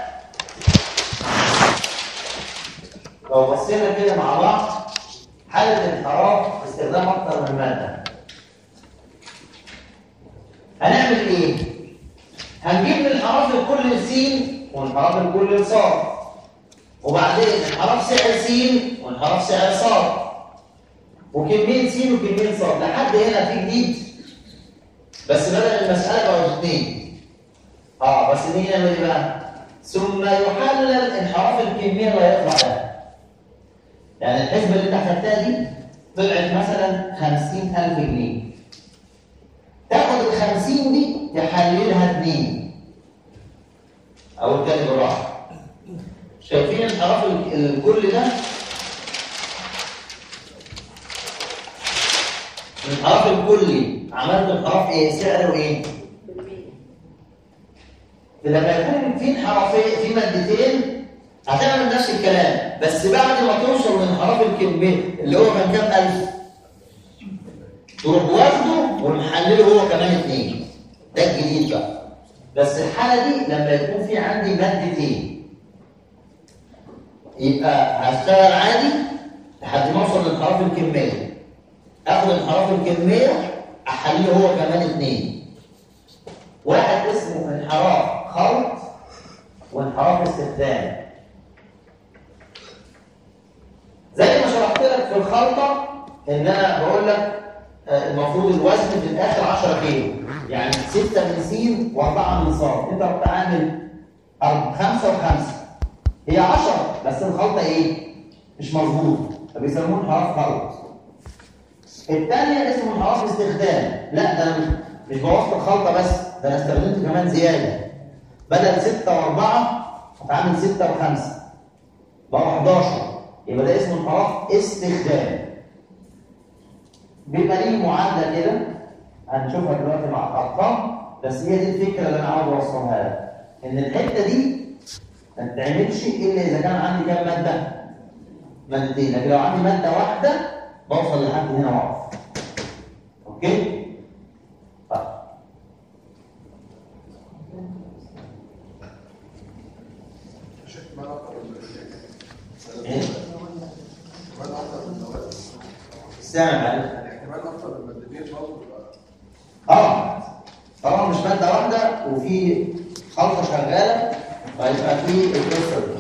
لو بصينا كده مع بعض حاله الانحراف باستخدام اكتر من ماده هنعمل ايه؟ هنجيب الانحراف لكل س وانحراف لكل ص وبعدين انحراف سعر س وانحراف سعر ص وكميه س وكميه ص لحد هنا في جديد بس بدل المساله بقوا اثنين اه بس نيجي نعمل ايه بقى؟ ثم يحلل انحراف الكميه اللي هيطلع ده يعني الحسبه اللي انت خدتها دي طلعت مثلا 50000 جنيه تاخد ال 50 دي تحللها اتنين او التاني بالراحه شايفين انحراف ال- الكل ده الانحراف الكلي عملت انحراف ايه سعر وايه لما يكون في انحرافين في مادتين هتعمل نفس الكلام بس بعد ما توصل لانحراف الكميه اللي هو كان كام الف تروح واخده ومحلله هو كمان اتنين ده الجديد بقى بس الحاله دي لما يكون في عندي مادتين يبقى هشتغل عادي لحد ما اوصل لانحراف الكميه اخد انحراف الكميه احلله هو كمان اتنين واحد اسمه انحراف خلط وانحراف استخدام زي ما شرحت لك في الخلطه ان انا بقول لك آه، المفروض الوزن في الاخر 10 كيلو يعني 6 من س و4 من ص انت بتعمل 5 و5 هي 10 بس الخلطه ايه مش مظبوط فبيسموه انحراف خلط الثانيه اسمه انحراف استخدام لا ده انا مش مش بوظت الخلطه بس ده انا استخدمت كمان زياده بدل 6 و4 هتعمل 6 و5 بقى 11 يبقى ده اسمه انحراف استخدام بيبقى ليه معادله كده هنشوفها دلوقتي مع الارقام بس هي دي الفكره اللي انا عاوز اوصلها لك ان الحته دي ما تتعملش الا اذا كان عندي كام ماده مادتين لكن لو عندي ماده واحده بوصل لحد هنا واقف اوكي طيب ايه سامع عليك احتمال اكتر من مادتين برضه يبقى اه طبعا مش ماده واحده وفي خلطه شغاله فيبقى في القصه دي